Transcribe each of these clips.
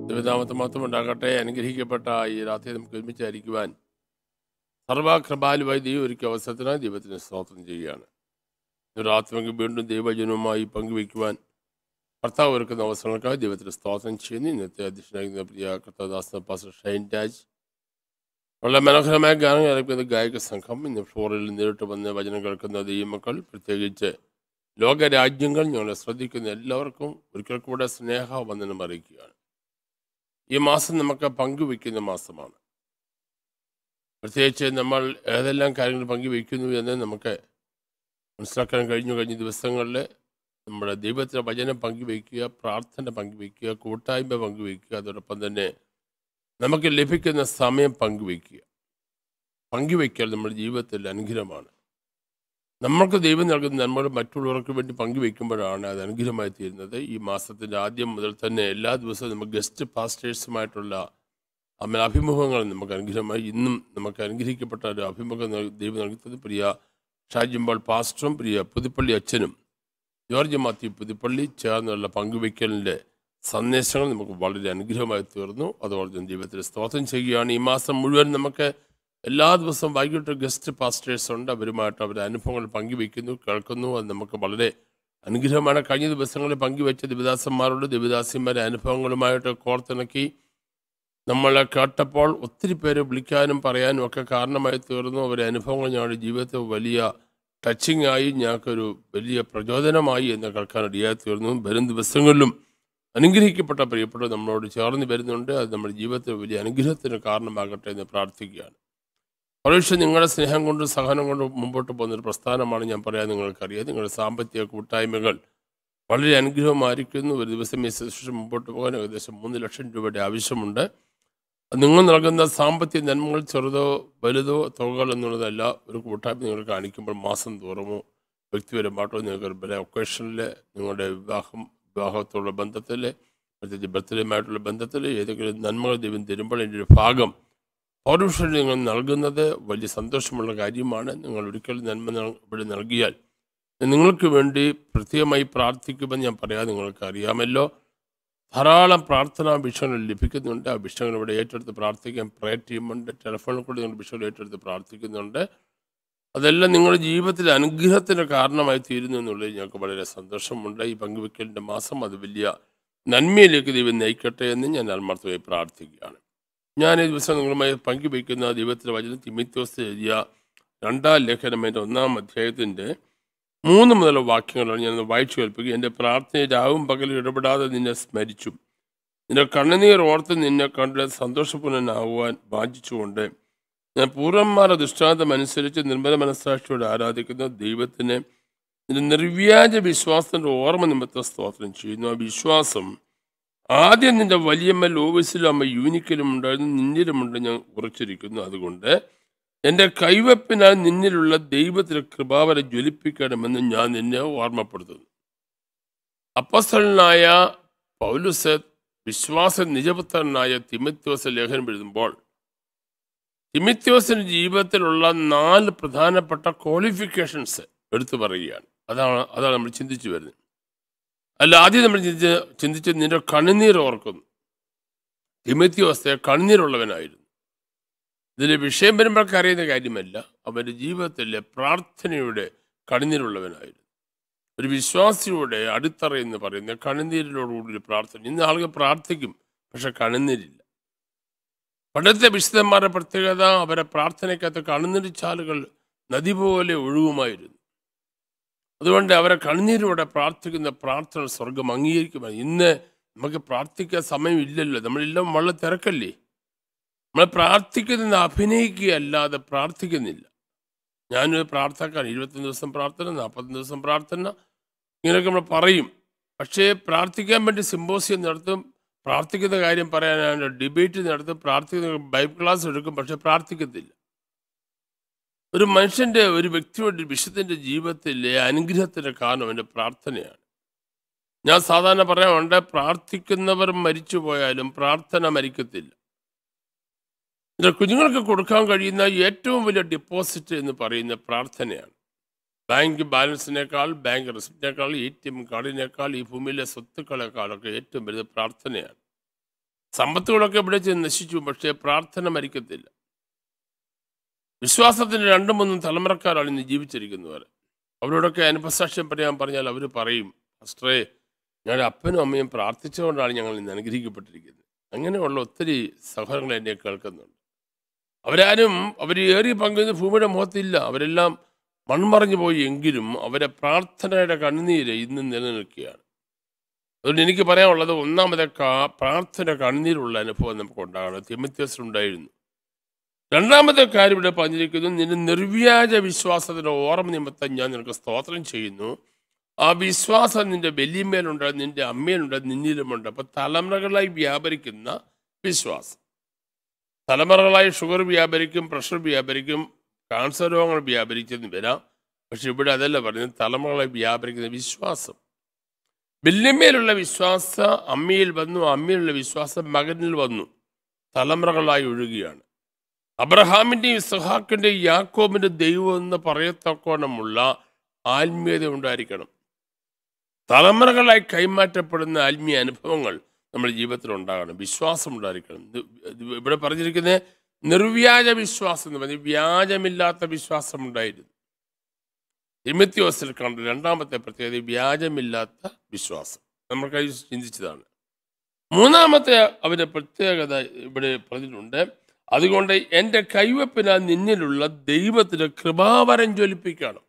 ദൈവനാമത്തെ മാത്രം ഉണ്ടാകട്ടെ അനുഗ്രഹിക്കപ്പെട്ട ഈ രാത്രി നമുക്ക് ഒരുമിച്ചായിരിക്കുവാൻ സർവകൃപാലുവായി ദൈവം ഒരുക്കിയ അവസരത്തിന് ദൈവത്തിന് സ്തോത്രം ചെയ്യുകയാണ് ഇന്ന് രാത്രി നമുക്ക് വീണ്ടും ദൈവജനവുമായി പങ്കുവയ്ക്കുവാൻ കർത്താവ് ഒരുക്കുന്ന അവസരങ്ങൾക്കായി ദൈവത്തിന് സ്തോത്രം ചെയ്യുന്നു ഇന്നത്തെ അധ്യക്ഷനായിരിക്കുന്ന പ്രിയ കർത്താദാസ് പാസ്റ്റർ ഷൈൻ രാജ് വളരെ മനോഹരമായ ഗാനം ആലപിക്കുന്ന ഗായക സംഘം ഇന്ന് ഫ്ലോറിൽ നേരിട്ട് വന്ന് വചനം കേൾക്കുന്ന ദൈവമക്കൾ പ്രത്യേകിച്ച് ലോകരാജ്യങ്ങൾ ഞങ്ങളെ ശ്രദ്ധിക്കുന്ന എല്ലാവർക്കും ഒരിക്കൽ കൂടെ സ്നേഹവന്ദനം അറിയിക്കുകയാണ് ഈ മാസം നമുക്ക് പങ്കുവെക്കുന്ന മാസമാണ് പ്രത്യേകിച്ച് നമ്മൾ ഏതെല്ലാം കാര്യങ്ങൾ പങ്കുവെക്കുന്നു എന്ന് നമുക്ക് മനസ്സിലാക്കാൻ കഴിഞ്ഞു കഴിഞ്ഞ ദിവസങ്ങളിൽ നമ്മുടെ ദൈവത്തിൻ്റെ വചനം പങ്കുവയ്ക്കുക പ്രാർത്ഥന പങ്കുവയ്ക്കുക കൂട്ടായ്മ പങ്കുവയ്ക്കുക അതോടൊപ്പം തന്നെ നമുക്ക് ലഭിക്കുന്ന സമയം പങ്കുവയ്ക്കുക പങ്കുവയ്ക്കൽ നമ്മുടെ ജീവിതത്തിൽ അനുഗ്രഹമാണ് നമ്മൾക്ക് ദൈവം നൽകുന്ന നന്മകൾ മറ്റുള്ളവർക്ക് വേണ്ടി പങ്കുവെക്കുമ്പോഴാണ് അത് അനുഗ്രഹമായി തീരുന്നത് ഈ മാസത്തിൻ്റെ ആദ്യം മുതൽ തന്നെ എല്ലാ ദിവസവും നമുക്ക് ഗസ്റ്റ് പാസ്റ്റേഴ്സുമായിട്ടുള്ള അമ്മ അഭിമുഖങ്ങൾ നമുക്ക് അനുഗ്രഹമായി ഇന്നും നമുക്ക് അനുഗ്രഹിക്കപ്പെട്ട ഒരു അഭിമുഖം നൽ- ദൈവം നൽകുന്നത് പ്രിയ ഷാജിമ്പാൾ പാസ്റ്ററും പ്രിയ പുതുപ്പള്ളി അച്ഛനും ജോർജ് മാത്യു പുതുപ്പള്ളി ചേർന്നുള്ള പങ്കുവയ്ക്കലിൻ്റെ സന്ദേശങ്ങൾ നമുക്ക് വളരെ അനുഗ്രഹമായി തീർന്നു അതുപോലെ തന്നെ ദൈവത്തിൽ സ്തോത്രം ചെയ്യുകയാണ് ഈ മാസം മുഴുവൻ നമുക്ക് എല്ലാ ദിവസവും വൈകിട്ട് ഗസ്റ്റ് പാസ്റ്റേഴ്സ് ഉണ്ട് അവരുമായിട്ട് അവരുടെ അനുഭവങ്ങൾ പങ്കുവയ്ക്കുന്നു കേൾക്കുന്നു അത് നമുക്ക് വളരെ അനുഗ്രഹമാണ് കഴിഞ്ഞ ദിവസങ്ങളിൽ പങ്കുവെച്ച ദേവദാസന്മാരോട് ദേവദാസിമാരുടെ അനുഭവങ്ങളുമായിട്ട് കോർത്തിണക്കി നമ്മൾ കേട്ടപ്പോൾ ഒത്തിരി പേര് വിളിക്കാനും പറയാനും ഒക്കെ കാരണമായി തീർന്നു അവരുടെ അനുഭവങ്ങൾ ഞങ്ങളുടെ ജീവിതത്തിൽ വലിയ ടച്ചിങ് ആയി ഞങ്ങൾക്കൊരു വലിയ പ്രചോദനമായി എന്ന് കേൾക്കാൻ ഇടയായി തീർന്നു വരും ദിവസങ്ങളിലും അനുഗ്രഹിക്കപ്പെട്ട പ്രിയപ്പെട്ട നമ്മളോട് ചേർന്ന് വരുന്നുണ്ട് അത് നമ്മുടെ ജീവിതത്തിൽ വലിയ അനുഗ്രഹത്തിന് കാരണമാകട്ടെ എന്ന് പ്രാർത്ഥിക്കുകയാണ് പരീക്ഷ നിങ്ങളുടെ സ്നേഹം കൊണ്ടും സഹനം കൊണ്ടും മുമ്പോട്ട് പോകുന്നൊരു പ്രസ്ഥാനമാണ് ഞാൻ പറയാൻ നിങ്ങൾക്കറിയാം നിങ്ങളുടെ സാമ്പത്തിക കൂട്ടായ്മകൾ വളരെ അനുഗ്രഹമായിരിക്കുന്നു ഒരു ദിവസം ഈ ശുശ്രൂഷ മുമ്പോട്ട് പോകാൻ ഏകദേശം മൂന്ന് ലക്ഷം രൂപയുടെ ആവശ്യമുണ്ട് നിങ്ങൾ നൽകുന്ന സാമ്പത്തിക നന്മകൾ ചെറുതോ വലുതോ തുകകൾ എന്നുള്ളതല്ല ഒരു കൂട്ടായ്മ നിങ്ങൾ കാണിക്കുമ്പോൾ മാസം തോറുമോ വ്യക്തിപരമായിട്ടോ നിങ്ങൾക്ക് പല ഒക്കേഷനിൽ നിങ്ങളുടെ വിവാഹം വിവാഹത്തോടുള്ള ബന്ധത്തിൽ പ്രത്യേകിച്ച് ബർത്ത്ഡേയുമായിട്ടുള്ള ബന്ധത്തിൽ ഏതെങ്കിലും നന്മകൾ ദൈവം തരുമ്പോൾ അതിൻ്റെ ഒരു ഭാഗം പൗരുഷൻ നിങ്ങൾ നൽകുന്നത് വലിയ സന്തോഷമുള്ള കാര്യമാണ് നിങ്ങൾ ഒരിക്കലും നന്മ നൽ- ഇവിടെ നൽകിയാൽ നിങ്ങൾക്ക് വേണ്ടി പ്രത്യേകമായി പ്രാർത്ഥിക്കുമെന്ന് ഞാൻ പറയാം നിങ്ങൾക്ക് അറിയാമല്ലോ ധാരാളം പ്രാർത്ഥനാ വിഷയങ്ങൾ ലഭിക്കുന്നുണ്ട് ആ വിഷയങ്ങൾ ഇവിടെ ഏറ്റെടുത്ത് പ്രാർത്ഥിക്കാൻ പ്രയർ ടീമുണ്ട് ടെലിഫോണിൽ കൂടി നിങ്ങൾ വിഷയങ്ങൾ ഏറ്റെടുത്ത് പ്രാർത്ഥിക്കുന്നുണ്ട് അതെല്ലാം നിങ്ങളുടെ ജീവിതത്തിൽ അനുഗ്രഹത്തിന് കാരണമായി തീരുന്നു എന്നുള്ളതിൽ ഞങ്ങൾക്ക് വളരെ സന്തോഷമുണ്ട് ഈ പങ്കുവെക്കലിൻ്റെ മാസം അത് വലിയ നന്മയിലേക്ക് ദൈവം നയിക്കട്ടെ എന്ന് ഞാൻ ആത്മാർത്ഥമായി പ്രാർത്ഥിക്കുകയാണ് ഞാൻ ഈ ദിവസം നിങ്ങളുമായി പങ്കുവയ്ക്കുന്ന ദൈവത്തിൻ്റെ വചനം തിമിത്യോസ് എഴുതിയ രണ്ടാം ലേഖനം എൻ്റെ ഒന്നാം അധ്യായത്തിൻ്റെ മൂന്ന് മുതൽ വാക്യങ്ങളാണ് ഞാൻ വായിച്ചു കേൾപ്പിക്കുക എൻ്റെ പ്രാർത്ഥന രാവും പകലും ഇടപെടാതെ നിന്നെ സ്മരിച്ചു നിന്റെ കണ്ണുനീർ ഓർത്ത് നിന്നെ കണ്ട് സന്തോഷപൂർണ്ണനാകുവാൻ വാഞ്ചിച്ചുകൊണ്ട് ഞാൻ പൂർവന്മാരുടെ ദൃഷ്ടാന്തം അനുസരിച്ച് നിർമ്മല മനസ്സാക്ഷിയോട് ആരാധിക്കുന്ന ദൈവത്തിന് നിന്റെ നിർവ്യാജ വിശ്വാസത്തിൻ്റെ ഓർമ്മ നിമിത്തം സ്തോത്രം ചെയ്യുന്നു ആ വിശ്വാസം ആദ്യം നിന്റെ വലിയമ്മ ലോവസിലും അമ്മ യൂനിക്കലും ഉണ്ടായിരുന്നു നിന്നിലുമുണ്ട് ഞാൻ ഉറച്ചിരിക്കുന്നു അതുകൊണ്ട് എൻ്റെ കൈവപ്പിനാൽ നിന്നിലുള്ള ദൈവത്തിൻ്റെ കൃപാവരെ ജ്വലിപ്പിക്കണമെന്ന് ഞാൻ നിന്നെ ഓർമ്മപ്പെടുത്തുന്നു അപ്പസ്തലനായ പൗലുസ് വിശ്വാസ നിജപുത്രനായ തിമിത്യോസ് ലേഖനം എഴുതുമ്പോൾ തിമിത്യോസിന്റെ ജീവിതത്തിലുള്ള നാല് പ്രധാനപ്പെട്ട ക്വാളിഫിക്കേഷൻസ് എടുത്തു പറയുകയാണ് അതാണ് അതാണ് നമ്മൾ ചിന്തിച്ചു വരുന്നത് അല്ല ആദ്യം നമ്മൾ ചിന്തിച്ച് ചിന്തിച്ച് നിന്റെ കണ്ണുനീർ ഓർക്കുന്നു തിമിത്യോസെ കണ്ണുനീരുള്ളവനായിരുന്നു ഇതിലെ വിഷയം വരുമ്പോഴൊക്കെ അറിയുന്ന കാര്യമല്ല അവൻ്റെ ജീവിതത്തിലെ പ്രാർത്ഥനയുടെ കണ്ണുനീരുള്ളവനായിരുന്നു ഒരു വിശ്വാസിയുടെ അടിത്തറ എന്ന് പറയുന്ന കണ്ണുനീരിനോടുകൂടി ഒരു പ്രാർത്ഥന ഇന്ന് ആളുകൾ പ്രാർത്ഥിക്കും പക്ഷെ കണ്ണുനീരില്ല പണ്ടത്തെ വിശുദ്ധന്മാരുടെ പ്രത്യേകത അവരെ പ്രാർത്ഥനയ്ക്കകത്ത് കണ്ണുനീരിച്ചാലുകൾ നദി പോലെ ഒഴുകുമായിരുന്നു അതുകൊണ്ട് അവരെ കണ്ണുനീരോടെ പ്രാർത്ഥിക്കുന്ന പ്രാർത്ഥന സ്വർഗം അംഗീകരിക്കുമാണ് ഇന്ന് നമുക്ക് പ്രാർത്ഥിക്കാൻ സമയമില്ലല്ലോ നമ്മളെല്ലാം വളരെ തിരക്കല്ലേ നമ്മൾ പ്രാർത്ഥിക്കുന്നത് അഭിനയിക്കുകയല്ലാതെ പ്രാർത്ഥിക്കുന്നില്ല ഞാനൊരു പ്രാർത്ഥക്കാണ് ഇരുപത്തൊന്ന് ദിവസം പ്രാർത്ഥന നാൽപ്പത്തൊന്ന് ദിവസം പ്രാർത്ഥന ഇങ്ങനെയൊക്കെ നമ്മൾ പറയും പക്ഷേ പ്രാർത്ഥിക്കാൻ വേണ്ടി സിമ്പോസിയം നടത്തും പ്രാർത്ഥിക്കുന്ന കാര്യം പറയാനാണ് ഡിബേറ്റ് നടത്തും പ്രാർത്ഥിക്കുന്ന ബൈബിൾ ക്ലാസ് എടുക്കും പക്ഷെ പ്രാർത്ഥിക്കത്തില്ല ഒരു മനുഷ്യന്റെ ഒരു വ്യക്തിയുടെ വിശുദ്ധന്റെ ജീവിതത്തിലെ അനുഗ്രഹത്തിന്റെ കാരണം അവന്റെ പ്രാർത്ഥനയാണ് ഞാൻ സാധാരണ പറയാറുണ്ട് പ്രാർത്ഥിക്കുന്നവർ മരിച്ചു പോയാലും പ്രാർത്ഥന മരിക്കത്തില്ല ഇതിന് കുഞ്ഞുങ്ങൾക്ക് കൊടുക്കാൻ കഴിയുന്ന ഏറ്റവും വലിയ ഡെപ്പോസിറ്റ് എന്ന് പറയുന്ന പ്രാർത്ഥനയാണ് ബാങ്ക് ബാലൻസിനേക്കാൾ ബാങ്ക് റെസിപ്റ്റിനേക്കാൾ എ ടി എം കാർഡിനേക്കാൾ ഈ ഭൂമിയിലെ സ്വത്തുക്കളെക്കാളൊക്കെ ഏറ്റവും വലുത് പ്രാർത്ഥനയാണ് സമ്പത്തുകളൊക്കെ ഇവിടെ ചെന്ന് നശിച്ചു പക്ഷേ പ്രാർത്ഥന മരിക്കത്തില്ല വിശ്വാസത്തിന്റെ രണ്ടും മൂന്നും തലമുറക്കാരാണ് ഇന്ന് ജീവിച്ചിരിക്കുന്നവർ അവരോടൊക്കെ അനുപസാക്ഷ്യം പറയാൻ പറഞ്ഞാൽ അവർ പറയും അസ്ട്രേ ഞങ്ങളുടെ അപ്പനും അമ്മയും പ്രാർത്ഥിച്ചുകൊണ്ടാണ് ഞങ്ങൾ ഇന്ന് അനുഗ്രഹിക്കപ്പെട്ടിരിക്കുന്നത് അങ്ങനെയുള്ള ഒത്തിരി സഹോദരങ്ങൾ എന്നെ കേൾക്കുന്നുണ്ട് അവരാരും അവർ ഏറിയ പങ്ക് ഭൂമിയുടെ മുഖത്തില്ല അവരെല്ലാം മൺമറഞ്ഞു പോയി എങ്കിലും അവരെ പ്രാർത്ഥനയുടെ കണ്ണുനീര് ഇന്നും നിലനിൽക്കുകയാണ് അതുകൊണ്ട് എനിക്ക് പറയാനുള്ളത് ഒന്നാമത്തെ കാ പ്രാർത്ഥന കണ്ണീരുള്ള അനുഭവം നമുക്ക് ഉണ്ടാകണം തിമത്യസ് ഉണ്ടായിരുന്നു രണ്ടാമത്തെ കാര്യം ഇവിടെ പറഞ്ഞിരിക്കുന്നു നിന്റെ നിർവ്യാജ വിശ്വാസത്തിന്റെ ഓർമ്മ നിമിത്തം ഞാൻ നിനക്ക് സ്തോത്രം ചെയ്യുന്നു ആ വിശ്വാസം നിന്റെ വലിയമേലുണ്ട് നിന്റെ അമ്മയിലുണ്ട് നിന്നിലുമുണ്ട് അപ്പൊ തലമുറകളായി വ്യാപരിക്കുന്ന വിശ്വാസം തലമുറകളായി ഷുഗർ വ്യാപരിക്കും പ്രഷർ വ്യാപരിക്കും കാൻസർ രോഗങ്ങൾ വ്യാപരിച്ചെന്ന് വരാം പക്ഷെ ഇവിടെ അതല്ല പറയുന്നത് തലമുറകളായി വ്യാപരിക്കുന്ന വിശ്വാസം വലിയമേലുള്ള വിശ്വാസ അമ്മയിൽ വന്നു അമ്മയിലുള്ള വിശ്വാസം മകനിൽ വന്നു തലമുറകളായി ഒഴുകുകയാണ് അബ്രഹാമിന്റെയും ഇസഹാക്കിന്റെയും യാക്കോബിന്റെ ദൈവം എന്ന് പറയത്തക്കോണമുള്ള ആത്മീയത ഉണ്ടായിരിക്കണം തലമുറകളായി കൈമാറ്റപ്പെടുന്ന ആത്മീയ അനുഭവങ്ങൾ നമ്മുടെ ജീവിതത്തിൽ ഉണ്ടാകണം വിശ്വാസം ഉണ്ടായിരിക്കണം ഇത് ഇത് ഇവിടെ പറഞ്ഞിരിക്കുന്നത് നിർവ്യാജ വിശ്വാസം എന്ന് പറഞ്ഞാൽ വ്യാജമില്ലാത്ത വിശ്വാസം ഉണ്ടായിരുന്നു തിമത്യോസിൽ കണ്ട രണ്ടാമത്തെ പ്രത്യേകത വ്യാജമില്ലാത്ത വിശ്വാസം നമ്മൾ കഴിഞ്ഞ ചിന്തിച്ചതാണ് മൂന്നാമത്തെ അവന്റെ പ്രത്യേകത ഇവിടെ പറഞ്ഞിട്ടുണ്ട് അതുകൊണ്ട് എൻ്റെ കൈവപ്പിനാൽ നിന്നിലുള്ള ദൈവത്തിന് കൃപാവരം ജ്വലിപ്പിക്കണം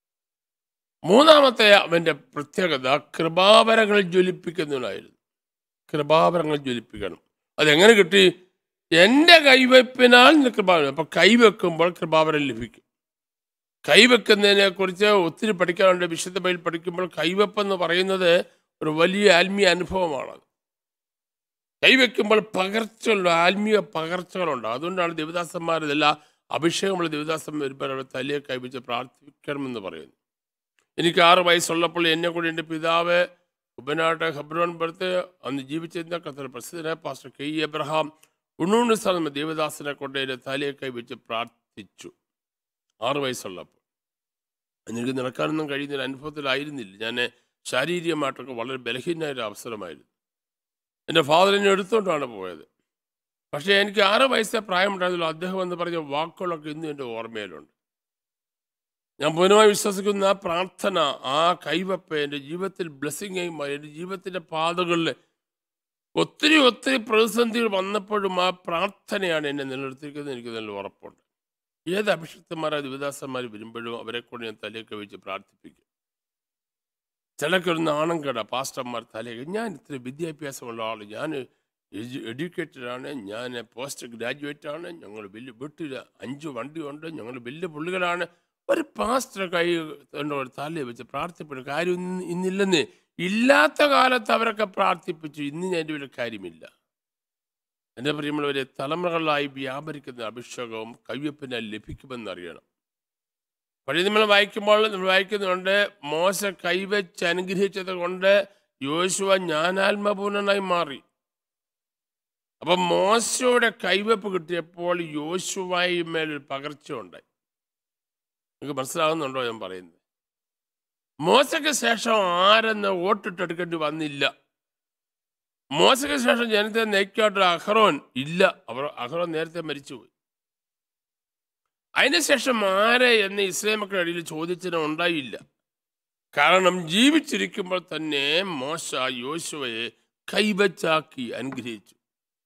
മൂന്നാമത്തെ അവന്റെ പ്രത്യേകത കൃപാവരങ്ങൾ ജ്വലിപ്പിക്കുന്നതിനായിരുന്നു കൃപാവരങ്ങൾ ജ്വലിപ്പിക്കണം അതെങ്ങനെ കിട്ടി എൻ്റെ കൈവയ്പ്പിനാൽ നിനക്ക് കൃപാവരം അപ്പൊ കൈവെക്കുമ്പോൾ കൃപാവരം ലഭിക്കും കൈവെക്കുന്നതിനെ കുറിച്ച് ഒത്തിരി പഠിക്കാനുണ്ട് വിശുദ്ധ ബൈൽ പഠിക്കുമ്പോൾ കൈവെപ്പ് എന്ന് പറയുന്നത് ഒരു വലിയ ആത്മീയ അനുഭവമാണ് കൈവെക്കുമ്പോൾ പകർച്ചകളുണ്ട് ആത്മീയ പകർച്ചകളുണ്ട് അതുകൊണ്ടാണ് ദേവദാസന്മാർ ഇതെല്ലാം അഭിഷേകമുള്ള ദേവദാസൻ വരുമ്പോൾ അവിടെ തലയെ കൈവച്ച് പ്രാർത്ഥിക്കണമെന്ന് പറയുന്നു എനിക്ക് ആറ് വയസ്സുള്ളപ്പോൾ എന്നെ കൂടി എൻ്റെ പിതാവ് ഉപനാട്ട് ഹബ്രോൻ ബർത്ത് അന്ന് ജീവിച്ചിരുന്ന കത്തൽ പ്രസിദ്ധനായ പാസ്റ്റർ കെ ഇ എബ്രഹാം ഉണ്ണൂണ് സ്ഥലം ദേവദാസനെ കൊണ്ട് എൻ്റെ തലയെ കൈവച്ച് പ്രാർത്ഥിച്ചു ആറ് വയസ്സുള്ളപ്പോൾ എനിക്ക് നടക്കാനൊന്നും കഴിയുന്ന ഒരു അനുഭവത്തിലായിരുന്നില്ല ഞാൻ ശാരീരികമായിട്ടൊക്കെ വളരെ ബലഹീനമായ ഒരു അവസരമായിരുന്നു എൻ്റെ ഫാദർ എന്നെ എടുത്തുകൊണ്ടാണ് പോയത് പക്ഷേ എനിക്ക് ആറ് വയസ്സേ പ്രായമുണ്ടായിരുന്നല്ലോ അദ്ദേഹം എന്ന് പറഞ്ഞ വാക്കുകളൊക്കെ ഇന്നും എൻ്റെ ഓർമ്മയിലുണ്ട് ഞാൻ പൂർണ്ണമായി വിശ്വസിക്കുന്ന ആ പ്രാർത്ഥന ആ കൈവപ്പ് എൻ്റെ ജീവിതത്തിൽ ബ്ലെസ്സിങ് ആയി മാറി എൻ്റെ ജീവിതത്തിൻ്റെ പാതകളിൽ ഒത്തിരി ഒത്തിരി പ്രതിസന്ധികൾ വന്നപ്പോഴും ആ പ്രാർത്ഥനയാണ് എന്നെ നിലനിർത്തിയിരിക്കുന്നത് എനിക്ക് നല്ല ഉറപ്പുണ്ട് ഏത് അഭിഷിക്തന്മാരായ ദിവദാസന്മാർ വരുമ്പോഴും അവരെ കൊണ്ട് ഞാൻ തലയൊക്കെ വെച്ച് പ്രാർത്ഥിപ്പിക്കും ചിലക്ക് ഒരു നാണം കേട പാസ്റ്റർമാർ തലയൊക്കെ ഞാൻ ഇത്ര വിദ്യാഭ്യാസമുള്ള ആൾ ഞാൻ എഡ്യൂക്കേറ്റഡ് ആണ് ഞാൻ പോസ്റ്റ് ഗ്രാജുവേറ്റ് ആണ് ഞങ്ങൾ വലിയ വീട്ടിൽ അഞ്ച് വണ്ടിയുണ്ട് ഞങ്ങൾ വലിയ പുള്ളികളാണ് ഒരു പാസ്റ്റർ കൈ കൊണ്ട് ഒരു തലയെ വെച്ച് പ്രാർത്ഥിപ്പിച്ച കാര്യം ഇന്ന് ഇന്നില്ലെന്ന് ഇല്ലാത്ത കാലത്ത് അവരൊക്കെ പ്രാർത്ഥിപ്പിച്ചു ഇന്ന് ഞാൻ ഒരു കാര്യമില്ല എൻ്റെ പ്രിയമുള്ളവരെ തലമുറകളായി വ്യാപരിക്കുന്ന അഭിഷേകവും കയ്യൊപ്പിനാൽ ലഭിക്കുമെന്നറിയണം പഴയ നമ്മൾ വായിക്കുമ്പോൾ നമ്മൾ വായിക്കുന്നുണ്ട് മോശ കൈവച്ച് അനുഗ്രഹിച്ചത് കൊണ്ട് യോശുവ ജ്ഞാനാത്മപൂർണനായി മാറി അപ്പം മോശയുടെ കൈവപ്പ് കിട്ടിയപ്പോൾ യോശുവായി മേലൊരു പകർച്ച ഉണ്ടായി നിങ്ങൾക്ക് മനസ്സിലാകുന്നുണ്ടോ ഞാൻ പറയുന്നത് മോശയ്ക്ക് ശേഷം ആരെന്ന് വോട്ടിട്ടെടുക്കേണ്ടി വന്നില്ല മോശയ്ക്ക് ശേഷം ജനത്തെ നയിക്കാട്ടൊരു അഹ്റോൻ ഇല്ല അവർ അഹ്റോൻ നേരത്തെ മരിച്ചുപോയി അതിനുശേഷം ആരെ എന്ന് ഇസ്ലാം മക്കളുടെ ഇടയിൽ ചോദിച്ചതിന് ഉണ്ടായില്ല കാരണം ജീവിച്ചിരിക്കുമ്പോൾ തന്നെ മോശ യോശുവയെ കൈവച്ചാക്കി അനുഗ്രഹിച്ചു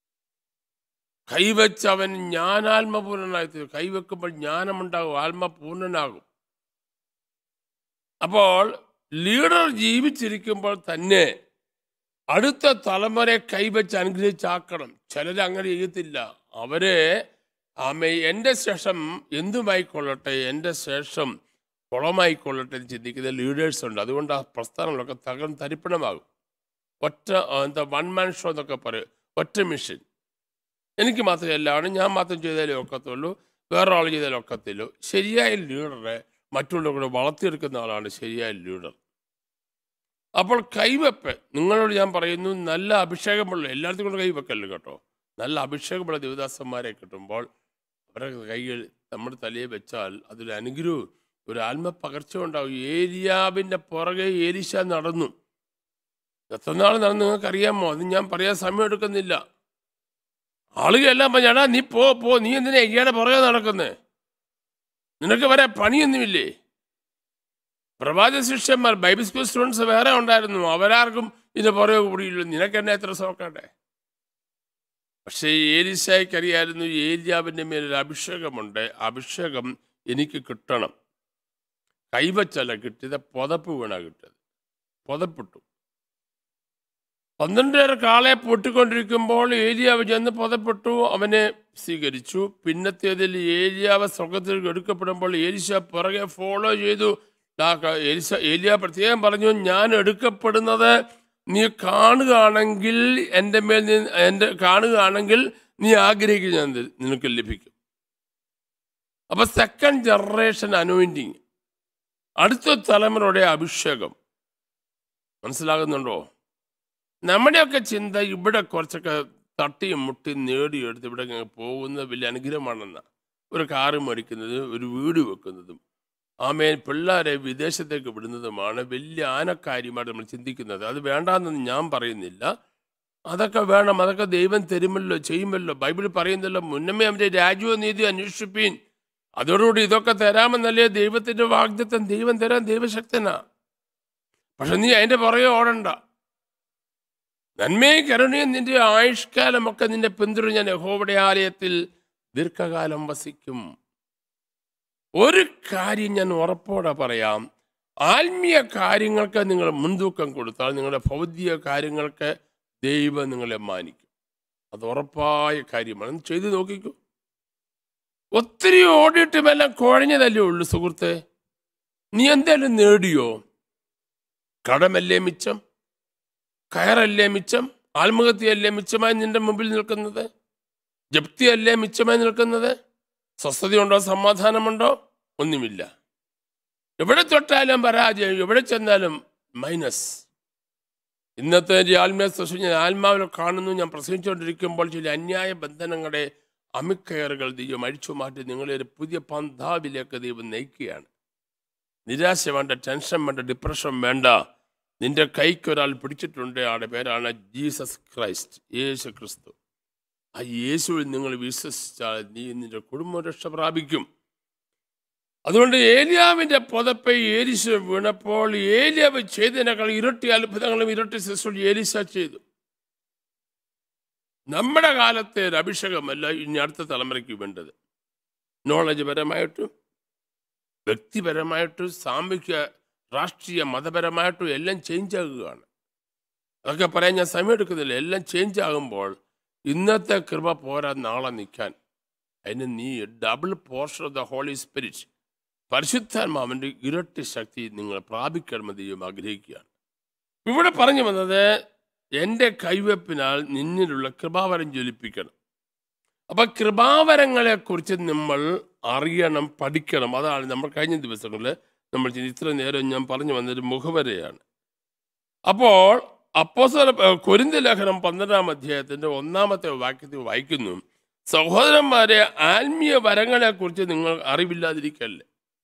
കൈവച്ച് അവൻ ജ്ഞാനാത്മപൂർണനായി തീരും കൈവെക്കുമ്പോൾ ജ്ഞാനമുണ്ടാകും ആത്മപൂർണനാകും അപ്പോൾ ലീഡർ ജീവിച്ചിരിക്കുമ്പോൾ തന്നെ അടുത്ത തലമുറയെ കൈവച്ച് അനുഗ്രഹിച്ചാക്കണം ചിലർ അങ്ങനെ ചെയ്യത്തില്ല അവരെ ആമ എൻ്റെ ശേഷം എന്തുമായിക്കൊള്ളട്ടെ എൻ്റെ ശേഷം കുളമായിക്കൊള്ളട്ടെ എന്ന് ചിന്തിക്കുന്ന ലീഡേഴ്സ് ഉണ്ട് അതുകൊണ്ട് ആ പ്രസ്ഥാനങ്ങളൊക്കെ തകർന്ന് തരിപ്പണമാകും ഒറ്റ ആ, എന്താ വൺ മാൻ ഷോ എന്നൊക്കെ പറയും ഒറ്റ മിഷൻ എനിക്ക് മാത്രമേ എല്ലാമാണ് ഞാൻ മാത്രം ചെയ്താലേ ഒക്കത്തുള്ളൂ വേറെ ആൾ ചെയ്താലേ ഒക്കത്തില്ലൂ ശരിയായ ലീഡറെ മറ്റുള്ളവർ കൂടെ വളർത്തിയെടുക്കുന്ന ആളാണ് ശരിയായ ലീഡർ അപ്പോൾ കൈവെപ്പ് നിങ്ങളോട് ഞാൻ പറയുന്നു നല്ല അഭിഷേകമുള്ള എല്ലായിടത്തും കൊണ്ട് കൈവെക്കല്ലോ കേട്ടോ നല്ല അഭിഷേകമുള്ള ദേവദാസന്മാരെ കിട്ടുമ്പോൾ അവരുടെ കൈകൾ നമ്മുടെ തലയെ വെച്ചാൽ അതൊരു അനുഗ്രഹവും ഒരു ആത്മപകർച്ച ഉണ്ടാവും ഏരിയാവിൻ്റെ പുറകെ ഏരിശ നടന്നു എത്ര നാൾ നടന്നു നിങ്ങൾക്ക് അറിയാമോ അത് ഞാൻ പറയാൻ സമയം എടുക്കുന്നില്ല ആളുകളെല്ലാം പറഞ്ഞു എടാ നീ പോ പോ നീ എന്തിനാ ഇയാടെ പുറകെ നടക്കുന്നേ നിനക്ക് വരെ പണിയൊന്നുമില്ലേ പ്രവാചക ശിഷ്യന്മാർ ബൈബിൾ സ്കൂൾ സ്റ്റുഡൻസ് വേറെ ഉണ്ടായിരുന്നു അവരാർക്കും ഇതിന് പുറകെ കൂടിയില്ല നിനക്ക് എന്നെ എത്ര സോക്കട്ടെ പക്ഷേ ഏലിശായ്ക്ക് അറിയായിരുന്നു ഏലിയാവിൻ്റെ മേലൊരു അഭിഷേകമുണ്ട് അഭിഷേകം എനിക്ക് കിട്ടണം കൈവച്ചല്ല കിട്ടിയത് പുതപ്പ് വീണ കിട്ടിയത് പുതപ്പിട്ടു പന്ത്രണ്ടര കാളെ പൊട്ടിക്കൊണ്ടിരിക്കുമ്പോൾ ഏലിയാവ് ചെന്ന് പുതപ്പെട്ടു അവനെ സ്വീകരിച്ചു പിന്നത്തേതിൽ ഏലിയാവ് സ്വർഗത്തിൽ എടുക്കപ്പെടുമ്പോൾ ഏലിശ പുറകെ ഫോളോ ചെയ്തു ആ ക- ഏലിശ ഏലിയ പ്രത്യേകം പറഞ്ഞു ഞാൻ എടുക്കപ്പെടുന്നത് നീ കാണുകയാണെങ്കിൽ എൻ്റെ മേൽ നീ എൻ്റെ കാണുകയാണെങ്കിൽ നീ ആഗ്രഹിക്കുക ഞാൻ ത- നിനക്ക് ലഭിക്കും അപ്പൊ സെക്കൻഡ് ജനറേഷൻ അനോയിൻറ്റിങ് അടുത്ത തലമുറയുടെ അഭിഷേകം മനസ്സിലാകുന്നുണ്ടോ നമ്മുടെയൊക്കെ ചിന്ത ഇവിടെ കുറച്ചൊക്കെ തട്ടിയും മുട്ടി നേടിയെടുത്ത് ഇവിടെ ഇങ്ങനെ പോകുന്നത് വലിയ അനുഗ്രഹമാണെന്ന ഒരു കാറ് മേടിക്കുന്നത് ഒരു വീട് വെക്കുന്നതും ആമേൻ പിള്ളേരെ വിദേശത്തേക്ക് വിടുന്നതുമാണ് വലിയ ആനക്കാര്യമായിട്ട് നമ്മൾ ചിന്തിക്കുന്നത് അത് വേണ്ടാന്നൊന്നും ഞാൻ പറയുന്നില്ല അതൊക്കെ വേണം അതൊക്കെ ദൈവം തരുമല്ലോ ചെയ്യുമല്ലോ ബൈബിൾ പറയുന്നല്ലോ മുന്നമേ അവൻ്റെ രാജ്യവും നീതി അന്വേഷിപ്പീൻ അതോടുകൂടി ഇതൊക്കെ തരാമെന്നല്ലേ ദൈവത്തിന്റെ വാഗ്ദത്തം ദൈവം തരാൻ ദൈവശക്തനാ പക്ഷെ നീ അതിന്റെ പുറകെ ഓടണ്ട നന്മയും കരുണയും നിന്റെ ആയുഷ്കാലമൊക്കെ നിന്റെ പിന്തുടരും ഞാൻ യഹോവയുടെ ആലയത്തിൽ ദീർഘകാലം വസിക്കും ഒരു കാര്യം ഞാൻ ഉറപ്പോടെ പറയാം ആത്മീയ കാര്യങ്ങൾക്ക് നിങ്ങൾ മുൻതൂക്കം കൊടുത്താൽ നിങ്ങളുടെ ഭൗതിക കാര്യങ്ങൾക്ക് ദൈവം നിങ്ങളെ മാനിക്കും അത് ഉറപ്പായ കാര്യമാണ് ഒന്ന് ചെയ്തു നോക്കിക്കൂ ഒത്തിരി ഓടിയിട്ടും എല്ലാം കുഴഞ്ഞതല്ലേ ഉള്ളൂ സുഹൃത്തെ നീ എന്തായാലും നേടിയോ കടമല്ലേ മിച്ചം കയറല്ലേ മിച്ചം ആത്മഹത്യയല്ലേ മിച്ചമായി നിന്റെ മുമ്പിൽ നിൽക്കുന്നത് ജപ്തിയല്ലേ മിച്ചമായി നിൽക്കുന്നത് സ്വസ്ഥതയുണ്ടോ സമാധാനമുണ്ടോ ഒന്നുമില്ല എവിടെ തൊട്ടാലും പരാജയം എവിടെ ചെന്നാലും മൈനസ് ഇന്നത്തെ ഒരു ആത്മീയ സൃഷ്ടി ഞാൻ ആത്മാവിൽ കാണുന്നു ഞാൻ പ്രസംഗിച്ചുകൊണ്ടിരിക്കുമ്പോൾ ചില അന്യായ ബന്ധനങ്ങളുടെ അമിക്കയറുകൾ ദൈവം അഴിച്ചു മാറ്റി നിങ്ങളെ ഒരു പുതിയ പന്ഥാവിലേക്ക് ദൈവം നയിക്കുകയാണ് നിരാശ വേണ്ട ടെൻഷൻ വേണ്ട ഡിപ്രഷൻ വേണ്ട നിന്റെ കൈക്ക് ഒരാൾ പിടിച്ചിട്ടുണ്ട് ആളുടെ പേരാണ് ജീസസ് ക്രൈസ്റ്റ് യേശു ക്രിസ്തു ആ യേശുവിൽ നിങ്ങൾ വിശ്വസിച്ചാൽ നീ നിന്റെ കുടുംബം രക്ഷ പ്രാപിക്കും അതുകൊണ്ട് ഏലിയാവിന്റെ പുതപ്പെ ഏലിശ വീണപ്പോൾ ഏലിയാവ് ചെയ്തതിനേക്കാൾ ഇരട്ടി അത്ഭുതങ്ങളും ഇരട്ടി ശിശു ഏലിശ ചെയ്തു നമ്മുടെ കാലത്തെ ഒരു അഭിഷേകമല്ല ഇനി അടുത്ത തലമുറയ്ക്ക് വേണ്ടത് നോളജ് പരമായിട്ടും വ്യക്തിപരമായിട്ടും സാമൂഹ്യ രാഷ്ട്രീയ മതപരമായിട്ടും എല്ലാം ചേഞ്ച് ആകുകയാണ് അതൊക്കെ പറയാൻ ഞാൻ സമയമെടുക്കുന്നില്ല എല്ലാം ചേഞ്ച് ആകുമ്പോൾ ഇന്നത്തെ കൃപ പോരാ നാളെ നിൽക്കാൻ അതിന് നീ double portion of the holy spirit പരിശുദ്ധാത്മാവിൻ്റെ ഇരട്ടി ശക്തി നിങ്ങൾ പ്രാപിക്കണമെന്ന് ദൈവം ആഗ്രഹിക്കുകയാണ് ഇവിടെ പറഞ്ഞു വന്നത് എൻ്റെ കൈവെപ്പിനാൽ നിന്നിലുള്ള കൃപാവരം ജ്വലിപ്പിക്കണം അപ്പൊ കൃപാവരങ്ങളെ കുറിച്ച് നമ്മൾ അറിയണം പഠിക്കണം അതാണ് നമ്മൾ കഴിഞ്ഞ ദിവസങ്ങളിൽ നമ്മൾ ചെയ്ത ഇത്ര നേരം ഞാൻ പറഞ്ഞു വന്നൊരു മുഖവരയാണ് അപ്പോൾ അപ്പോസ്തല കൊരിന്ത ലേഖനം പന്ത്രണ്ടാം അധ്യായത്തിന്റെ ഒന്നാമത്തെ വാക്യത്തിൽ വായിക്കുന്നു സഹോദരന്മാരെ ആത്മീയ വരങ്ങളെ കുറിച്ച് നിങ്ങൾ അറിവില്ലാതിരിക്കല്ലേ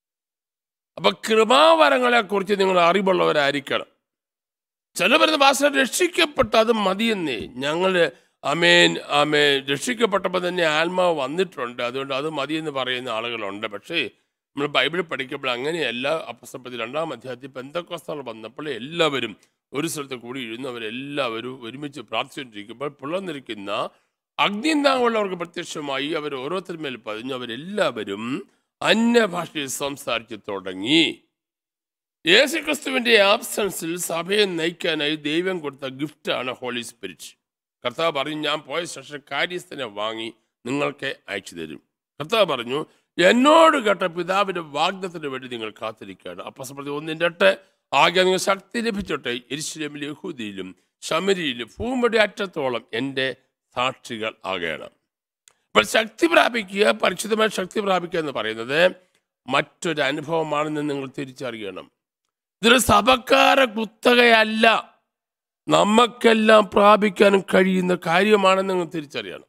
അപ്പൊ കൃപാവരങ്ങളെ കുറിച്ച് നിങ്ങൾ അറിവുള്ളവരായിരിക്കണം ചില പറയുന്ന ഭാഷ രക്ഷിക്കപ്പെട്ട അത് മതിയെന്നേ ഞങ്ങൾ അമേൻ അമേൻ രക്ഷിക്കപ്പെട്ടപ്പോൾ തന്നെ ആത്മാവ് വന്നിട്ടുണ്ട് അതുകൊണ്ട് അത് മതിയെന്ന് പറയുന്ന ആളുകളുണ്ട് പക്ഷേ നമ്മൾ ബൈബിളിൽ പഠിക്കുമ്പോൾ അങ്ങനെയല്ല അപ്പസപ്പത്തി രണ്ടാം അധ്യായത്തിൽ പെന്തക്കോസ്താൾ വന്നപ്പോൾ എല്ലാവരും ഒരു സ്ഥലത്ത് കൂടി ഇരുന്ന് അവരെല്ലാവരും ഒരുമിച്ച് പ്രാർത്ഥിച്ചുകൊണ്ടിരിക്കുമ്പോൾ പുളർന്നിരിക്കുന്ന അഗ്നിന്താങ്ങളുള്ളവർക്ക് പ്രത്യക്ഷമായി അവർ ഓരോരുത്തരുമേൽ പതിഞ്ഞു അവരെല്ലാവരും അന്യഭാഷയിൽ സംസാരിച്ച് തുടങ്ങി യേശുക്രിസ്തുവിന്റെ ആബ്സൻസിൽ സഭയെ നയിക്കാനായി ദൈവം കൊടുത്ത ഗിഫ്റ്റാണ് ഹോളി സ്പിരിറ്റ് കർത്താവ് പറഞ്ഞു ഞാൻ പോയ ശേഷം കാര്യസ്ഥനെ വാങ്ങി നിങ്ങൾക്ക് അയച്ചു തരും കർത്താവ് പറഞ്ഞു എന്നോട് കേട്ട പിതാവിന്റെ വാഗ്ദത്തിന് വേണ്ടി നിങ്ങൾ കാത്തിരിക്കുകയാണ് അപ്പസപ്രതി ഒന്നിൻ്റെ എട്ട് ആകെ നിങ്ങൾ ശക്തി ലഭിച്ചോട്ടെ എരിശിലമിലും യഹൂദിയിലും ശമരിയിലും ഭൂമിയുടെ അറ്റത്തോളം എൻ്റെ സാക്ഷികൾ ആകണം അപ്പോൾ ശക്തി പ്രാപിക്കുക പരിശുദ്ധമായ ശക്തി പ്രാപിക്കുക എന്ന് പറയുന്നത് മറ്റൊരു അനുഭവമാണെന്ന് നിങ്ങൾ തിരിച്ചറിയണം ഇതൊരു സഭക്കാര കുത്തകയല്ല നമുക്കെല്ലാം പ്രാപിക്കാനും കഴിയുന്ന കാര്യമാണെന്ന് നിങ്ങൾ തിരിച്ചറിയണം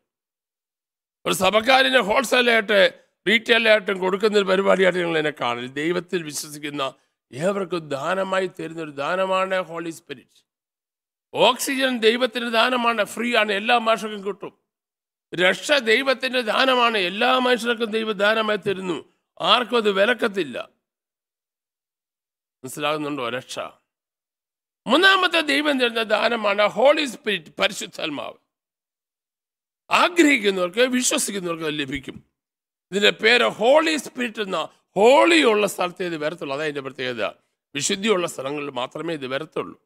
ഒരു സഭക്കാരന് ഹോൾസെയിലായിട്ട് റീറ്റെയിലായിട്ടും കൊടുക്കുന്ന ഒരു പരിപാടിയായിട്ട് നിങ്ങൾ എന്നെ കാണില്ല ദൈവത്തിൽ വിശ്വസിക്കുന്ന ഏവർക്കും ദാനമായി തരുന്ന ഒരു ദാനമാണ് ഹോളി സ്പിരിറ്റ് ഓക്സിജൻ ദൈവത്തിന് ദാനമാണ് ഫ്രീ ആണ് എല്ലാ മാഷക്കും കിട്ടും രക്ഷ ദൈവത്തിന്റെ ദാനമാണ് എല്ലാ മനുഷ്യർക്കും ദൈവം ദാനമായി തരുന്നു ആർക്കും അത് വിലക്കത്തില്ല മനസ്സിലാകുന്നുണ്ടോ രക്ഷ മൂന്നാമത്തെ ദൈവം തരുന്ന ദാനമാണ് ഹോളി സ്പിരിറ്റ് പരിശുദ്ധാത്മാവ് ആഗ്രഹിക്കുന്നവർക്ക് വിശ്വസിക്കുന്നവർക്ക് അത് ലഭിക്കും ഇതിന്റെ പേര് ഹോളി സ്പിരിറ്റ് എന്ന ഹോളിയുള്ള സ്ഥലത്തെ ഇത് വരത്തുള്ളൂ അതാ ഇതിന്റെ പ്രത്യേകത വിശുദ്ധിയുള്ള സ്ഥലങ്ങളിൽ മാത്രമേ ഇത് വരത്തുള്ളൂ